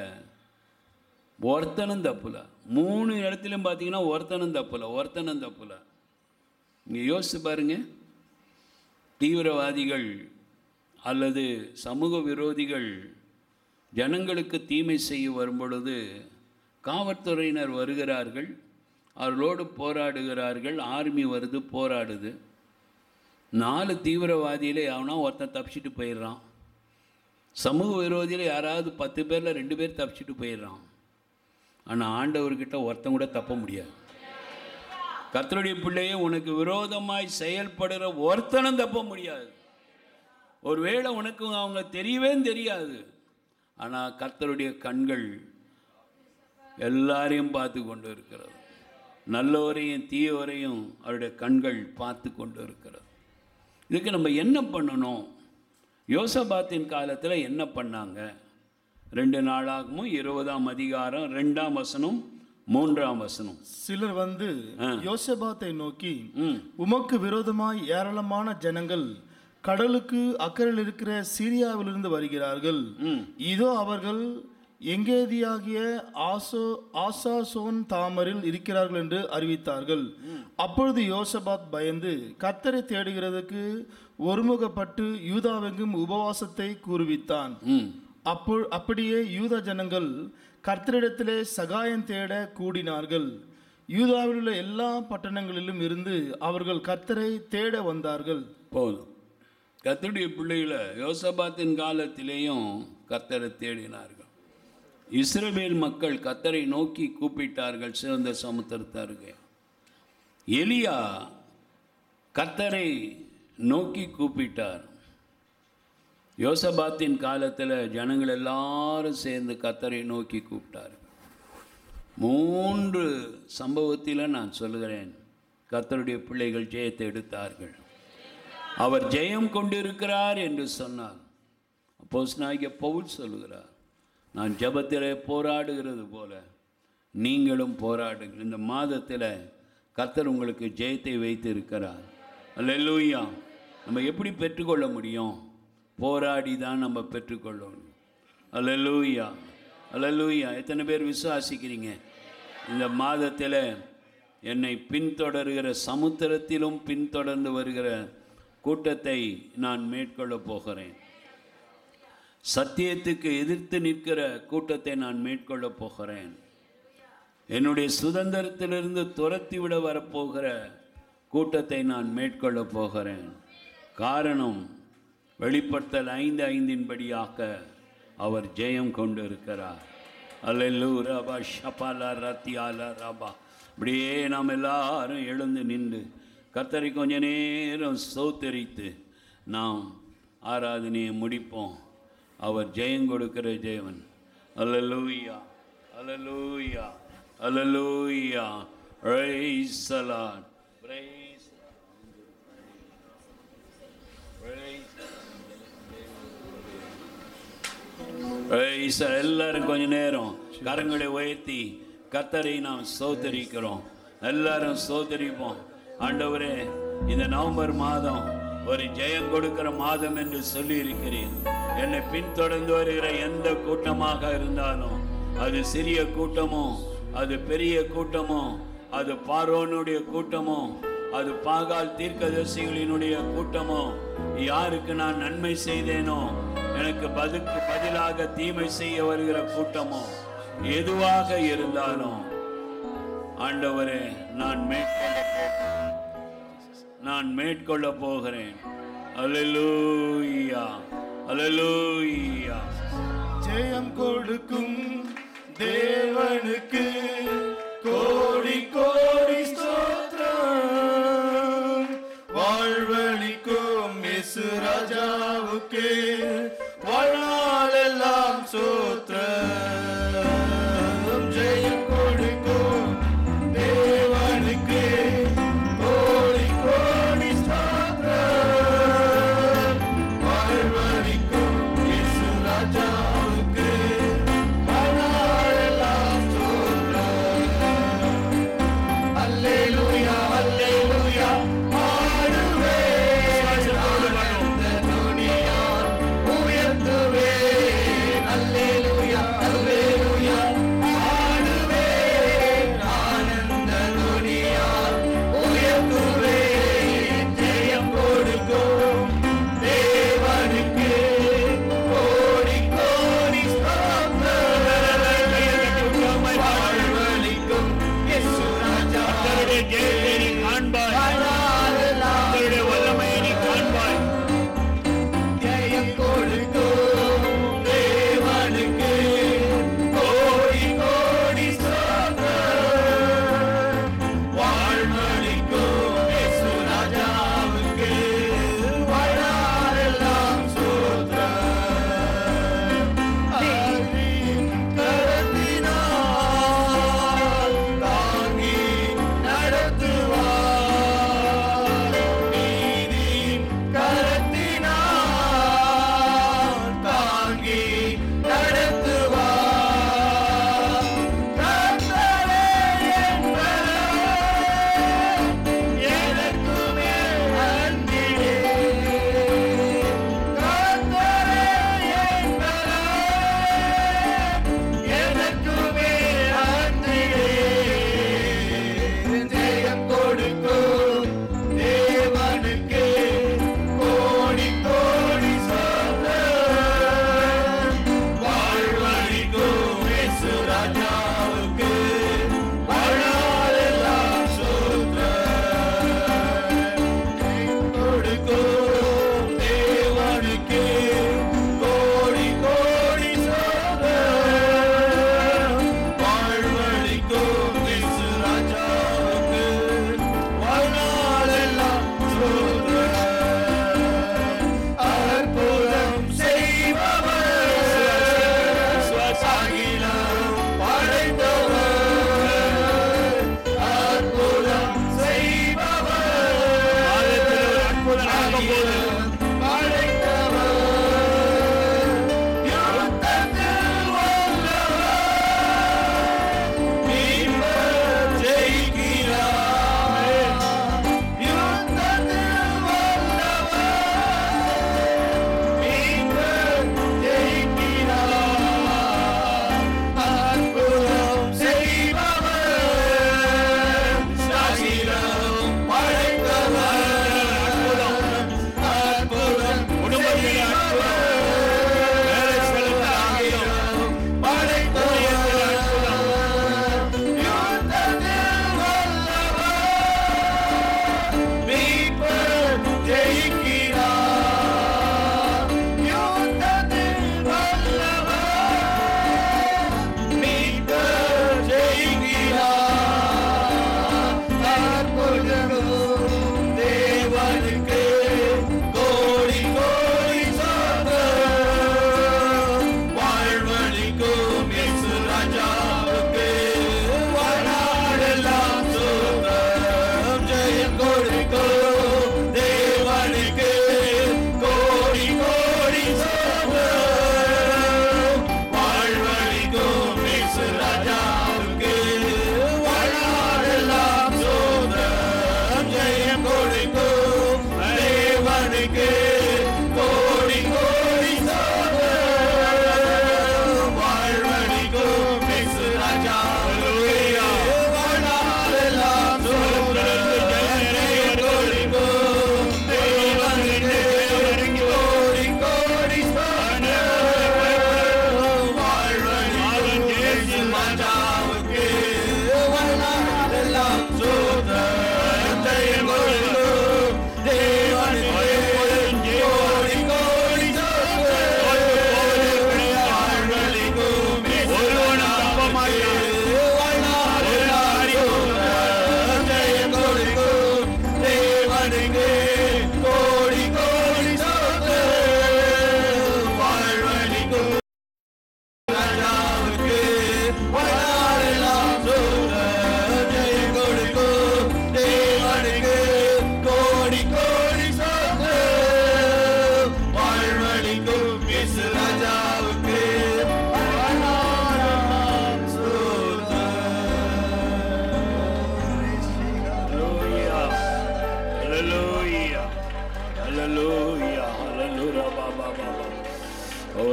Speaker 1: ஒருத்தனும் தப்புல மூணு இடத்துலையும் பார்த்தீங்கன்னா ஒருத்தனும் தப்புல ஒருத்தனும் தப்புல இங்கே யோசிச்சு பாருங்க தீவிரவாதிகள் அல்லது சமூக விரோதிகள் ஜனங்களுக்கு தீமை செய்ய வரும்பொழுது காவல்துறையினர் வருகிறார்கள் அவர்களோடு போராடுகிறார்கள் ஆர்மி வருது போராடுது நாலு தீவிரவாதியிலே அவனா ஒருத்தன் தப்பிச்சிட்டு போயிடுறான் சமூக விரோதியில் யாராவது பத்து பேரில் ரெண்டு பேர் தப்பிச்சிட்டு போயிடுறான் ஆனால் ஆண்டவர்கிட்ட ஒருத்தன் கூட தப்ப முடியாது கர்த்தருடைய பிள்ளையே உனக்கு விரோதமாய் செயல்படுற ஒருத்தனும் தப்ப முடியாது ஒருவேளை உனக்கு அவங்க தெரியவே தெரியாது ஆனால் கர்த்தருடைய கண்கள் எல்லாரையும் பார்த்து கொண்டு இருக்கிறது நல்லவரையும் தீயவரையும் அவருடைய கண்கள் பார்த்து கொண்டு இருக்கிறது இதுக்கு நம்ம என்ன பண்ணணும் யோசபாத்தின் காலத்தில் என்ன பண்ணாங்க ரெண்டு நாளாகவும் இருபதாம் அதிகாரம் ரெண்டாம் வசனம் மூன்றாம் வசனம்
Speaker 2: சிலர் வந்து யோசபாத்தை நோக்கி
Speaker 1: ம்
Speaker 2: உமக்கு விரோதமாய் ஏராளமான ஜனங்கள் கடலுக்கு அக்கறையில் இருக்கிற சீரியாவிலிருந்து வருகிறார்கள்
Speaker 1: ம்
Speaker 2: இதோ அவர்கள் எங்கேதியாகிய ஆசோ ஆசாசோன் தாமரில் இருக்கிறார்கள் என்று அறிவித்தார்கள் அப்பொழுது யோசபாத் பயந்து கர்த்தரை தேடுகிறதுக்கு ஒருமுகப்பட்டு யூதாவெங்கும் உபவாசத்தை கூறுவித்தான்
Speaker 1: ம்
Speaker 2: அப்போ அப்படியே யூத ஜனங்கள் கர்த்தரிடத்திலே சகாயம் தேட கூடினார்கள் யூதாவில் உள்ள எல்லா பட்டணங்களிலும் இருந்து அவர்கள் கர்த்தரை தேட வந்தார்கள்
Speaker 1: போதும் கர்த்தருடைய பிள்ளைகளை யோசபாத்தின் காலத்திலேயும் கர்த்தரை தேடினார்கள் இஸ்ரவேல் மக்கள் கர்த்தரை நோக்கி கூப்பிட்டார்கள் சிறந்த சமுத்திரத்தாருங்க எலியா கர்த்தரை நோக்கி கூப்பிட்டார் யோசபாத்தின் காலத்தில் ஜனங்கள் எல்லாரும் சேர்ந்து கர்த்தரை நோக்கி கூப்பிட்டார்கள் மூன்று சம்பவத்தில் நான் சொல்லுகிறேன் கர்த்தருடைய பிள்ளைகள் ஜெயத்தை எடுத்தார்கள் அவர் ஜெயம் கொண்டிருக்கிறார் என்று சொன்னார் அப்போஸ் நாயக பவுல் சொல்லுகிறார் நான் ஜெபத்திலே போராடுகிறது போல நீங்களும் போராடுங்கள் இந்த மாதத்தில் கர்த்தர் உங்களுக்கு ஜெயத்தை வைத்து இருக்கிறார் அல்லேலூயா நம்ம எப்படி பெற்றுக்கொள்ள முடியும் போராடி தான் நம்ம பெற்றுக்கொள்ளணும் அல்லேலூயா அல்லேலூயா எத்தனை பேர் விசுவாசிக்கிறீங்க இந்த மாதத்தில் என்னை பின்தொடர்கிற சமுத்திரத்திலும் பின்தொடர்ந்து வருகிற கூட்டத்தை நான் மேற்கொள்ளப் போகிறேன் சத்தியத்துக்கு எதிர்த்து நிற்கிற கூட்டத்தை நான் மேற்கொள்ளப் போகிறேன் என்னுடைய சுதந்திரத்திலிருந்து துரத்தி விட வரப்போகிற கூட்டத்தை நான் மேற்கொள்ளப் போகிறேன் காரணம் வெளிப்படுத்தல் ஐந்து ஐந்தின்படியாக அவர் ஜெயம் கொண்டு இருக்கிறார் அல்லல்லூ ரபா ஷபாலா ரத்தியாலா ரபா அப்படியே நாம் எல்லாரும் எழுந்து நின்று கர்த்தரை கொஞ்ச நேரம் சோத்தரித்து நாம் ஆராதனையை முடிப்போம் அவர் ஜெயம் கொடுக்கிற ஜெயவன் அல்லலூயா அல்லலூயா அல்லலூயா praise the Lord. Praise Praise Praise எல்லாரும் கொஞ்ச நேரம் கரங்களை உயர்த்தி கத்தரை நாம் சோதரிக்கிறோம் எல்லாரும் சோதரிப்போம் ஆண்டவரே இந்த நவம்பர் மாதம் ஒரு ஜெயம் கொடுக்கிற மாதம் என்று சொல்லி இருக்கிறேன் என்னை பின்தொடர்ந்து வருகிற எந்த கூட்டமாக இருந்தாலும் அது சிறிய கூட்டமோ அது பெரிய கூட்டமோ அது பார்வோனுடைய கூட்டமோ அது பாகால் தீர்க்கதரிசிகளினுடைய கூட்டமோ யாருக்கு நான் நன்மை செய்தேனோ எனக்கு பதிலுக்கு பதிலாக தீமை செய்ய வருகிற கூட்டமோ எதுவாக இருந்தாலும் ஆண்டவரே நான் மேற்கொள்ள போ- நான் மேற்கொள்ள போகிறேன் அல்லேலூயா அல்லேலூயா
Speaker 2: ஜெயம் கொடுக்கும் தேவனுக்கு கோடி கோடி ஸ்தோத்திரம் வாழ்வழிக்கும் இயேசு ராஜாவுக்கு வாழ்நாளெல்லாம் சோத்திரம் ஜெயம் கொடுக்கும் தேவனுக்கு கோடி கோடி ஸ்தோத்திரம் வாழ்வழிக்கும் இயேசு ராஜாவுக்கு வாழ்நாளெல்லாம் ஸ்தோத்திரம்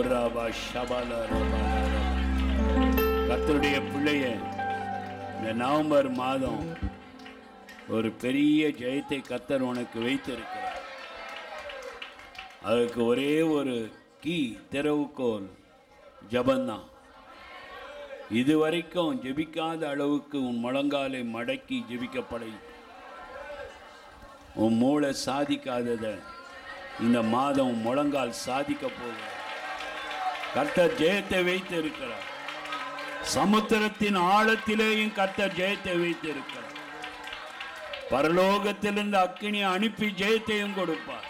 Speaker 1: ஓராபா ஷபாலா ரபாலா ரபா. கர்த்தருடைய பிள்ளைய இந்த நவம்பர் மாதம் ஒரு பெரிய ஜெயத்தை கர்த்தர் உனக்கு வைத்திருக்கிறார் அதுக்கு ஒரே ஒரு கீ திறவுகோல் ஜபந்தான் இதுவரைக்கும் ஜெபிக்காத அளவுக்கு உன் முழங்காலை மடக்கி ஜெபிக்கப்பட உன் மூளை சாதிக்காததை இந்த மாதம் உன் முழங்கால் சாதிக்க போகிறார் கர்த்தர் ஜெயத்தை வைத்து இருக்கிறார் சமுத்திரத்தின் ஆழத்திலேயும் கர்த்தர் ஜெயத்தை வைத்து இருக்கிறார் பரலோகத்திலிருந்து அக்கினியை அனுப்பி ஜெயத்தையும் கொடுப்பார்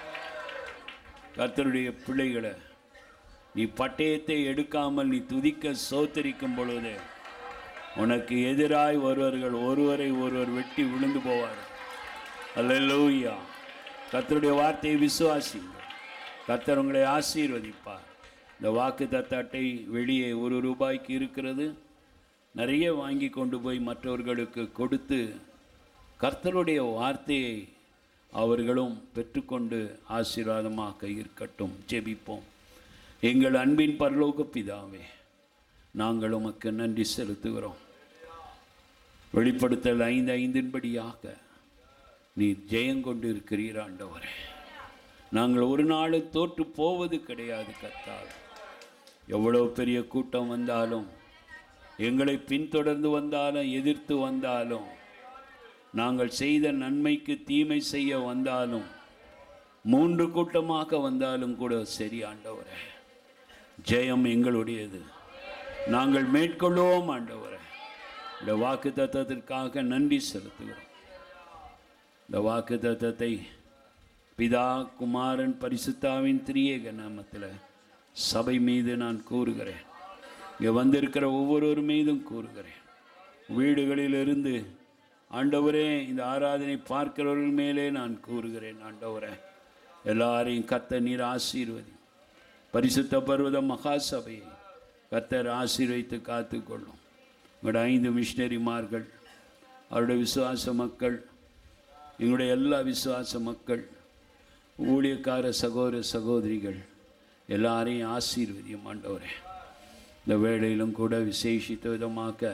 Speaker 1: கர்த்தருடைய பிள்ளைகளை நீ பட்டயத்தை எடுக்காமல் நீ துதிக்க சோத்தரிக்கும் பொழுது உனக்கு எதிராய் வருவர்கள் ஒருவரை ஒருவர் வெட்டி விழுந்து போவார் அல்லேலூயா கர்த்தருடைய வார்த்தையை விசுவாசி கர்த்தர் உங்களை ஆசீர்வதிப்பார் இந்த வாக்கு தத்தாட்டை வெளியே ஒரு ரூபாய்க்கு இருக்கிறது நிறைய வாங்கி கொண்டு போய் மற்றவர்களுக்கு கொடுத்து கர்த்தருடைய வார்த்தையை அவர்களும் பெற்றுக்கொண்டு ஆசீர்வாதமாக இருக்கட்டும் ஜெபிப்போம் எங்கள் அன்பின் பரலோக பிதாவே நாங்கள் உமக்கு நன்றி செலுத்துகிறோம் வெளிப்படுத்தல் ஐந்து ஐந்தின்படியாக நீ ஜெயங்கொண்டு இருக்கிறீர் ஆண்டவரே நாங்கள் ஒரு நாள் தோற்று போவது கிடையாது கத்தால் எவ்வளோ பெரிய கூட்டம் வந்தாலும் எங்களை பின்தொடர்ந்து வந்தாலும் எதிர்த்து வந்தாலும் நாங்கள் செய்த நன்மைக்கு தீமை செய்ய வந்தாலும் மூன்று கூட்டமாக வந்தாலும் கூட சரி ஆண்டவரே ஜெயம் எங்களுடையது நாங்கள் மேற்கொள்வோம் ஆண்டவரே இந்த வாக்கு தத்துவத்திற்காக நன்றி செலுத்துகிறோம் இந்த வாக்கு தத்தத்தை பிதா குமாரன் பரிசுத்தாவின் திரியேக நாமத்தில் சபை மீது நான் கூறுகிறேன் இங்கே வந்திருக்கிற ஒவ்வொருவர் மீதும் கூறுகிறேன் வீடுகளிலிருந்து ஆண்டவரே இந்த ஆராதனை பார்க்கிறவர்கள் மேலே நான் கூறுகிறேன் ஆண்டவரே எல்லாரையும் கத்த நீர் ஆசீர்வதி பரிசுத்த பர்வத மகா சபையை கத்தர் ஆசீர்வைத்து காத்துக்கொள்ளும் உங்களோட ஐந்து மிஷினரிமார்கள் அவருடைய விசுவாச மக்கள் எங்களுடைய எல்லா விசுவாச மக்கள் ஊழியக்கார சகோதர சகோதரிகள் எல்லாரையும் ஆசீர்வதியும் ஆண்டவரே இந்த வேளையிலும் கூட விசேஷித்த விதமாக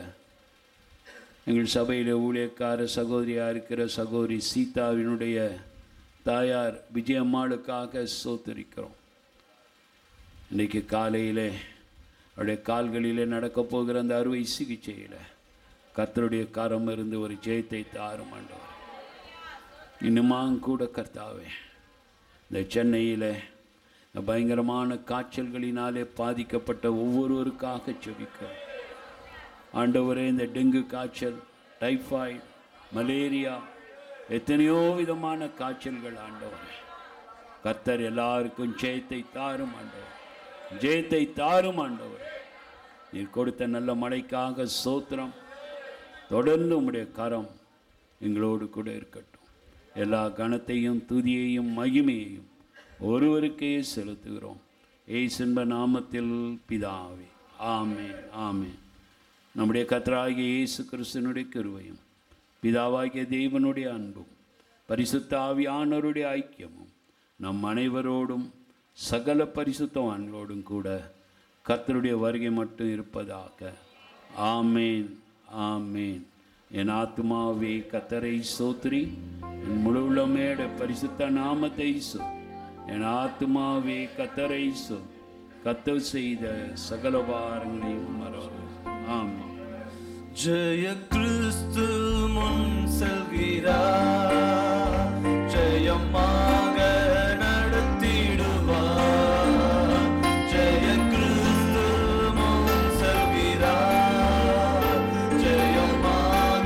Speaker 1: எங்கள் சபையில் ஊழியக்கார சகோதரியாக இருக்கிற சகோதரி சீதாவினுடைய தாயார் விஜயம்மாளுக்காக சோத்தரிக்கிறோம் இன்றைக்கு காலையில் அவருடைய கால்களிலே நடக்கப் போகிற அந்த அறுவை சிகிச்சையில் கர்த்தருடைய கரம் இருந்து ஒரு ஜெயத்தை தாரும் ஆண்டவர் இன்னுமாங்க கூட கர்த்தாவே இந்த சென்னையில் இந்த பயங்கரமான காய்ச்சல்களினாலே பாதிக்கப்பட்ட ஒவ்வொருவருக்காக செபிக்கிறோம் ஆண்டவரே இந்த டெங்கு காய்ச்சல் டைஃபாய்டு மலேரியா எத்தனையோ விதமான காய்ச்சல்கள் ஆண்டவரே கர்த்தர் எல்லாருக்கும் ஜெயத்தை தாரும் ஆண்டவர் ஜெயத்தை தாரும் ஆண்டவர் நீர் கொடுத்த நல்ல மழைக்காக சோத்திரம் தொடர்ந்து உம்முடைய கரம் எங்களோடு கூட இருக்கட்டும் எல்லா கணத்தையும் துதியையும் மகிமையையும் ஒருவருக்கே செலுத்துகிறோம் ஏசுன்ப நாமத்தில் பிதாவே ஆமென் ஆமென் நம்முடைய கத்தராகிய இயேசு கிறிஸ்தனுடைய கிருவையும் பிதாவாகிய தெய்வனுடைய அன்பும் பரிசுத்த ஆவியானவருடைய ஐக்கியமும் நம் அனைவரோடும் சகல பரிசுத்தவான்களோடும் கூட கர்த்தருடைய வருகை மட்டும் இருப்பதாக ஆமேன் ஆமேன் என் ஆத்மாவே கத்தரை சோத்ரி என் முழு உள்ளமேட பரிசுத்த நாமத்தை சோ என் ஆத்மாவே கத்தரை சோ கத்த செய்த சகல வாரங்களையும் மறவு ஆமென்
Speaker 2: ஜெய கிறிஸ்து முன் செல்கிறார் ஜெயமாக நடத்திடுவார் ஜெய கிறிஸ்து முன் செல்கிறார் ஜெயமாக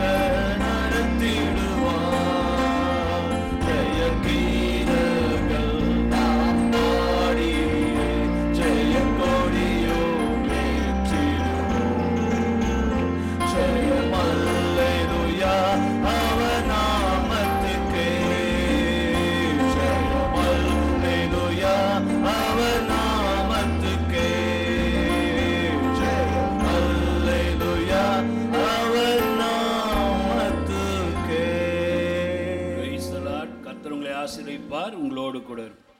Speaker 2: நடத்திடுவார் ஜெய கீதங்கள் நாம் பாடி ஜெய கொடியோ ஏற்றிடுவோம் ஜெயமல்லேலூயா அவர் நாமத்துக்கே ஜெயமல்லேலூயா அவர் நாமத்துக்கே ஜெயமல்லேலூயா அவர் நாமத்துக்கே
Speaker 1: Praise the Lord. கர்த்தர் உங்களை ஆசீர்வதிப்பார் உங்களோடு கூட இருப்பார்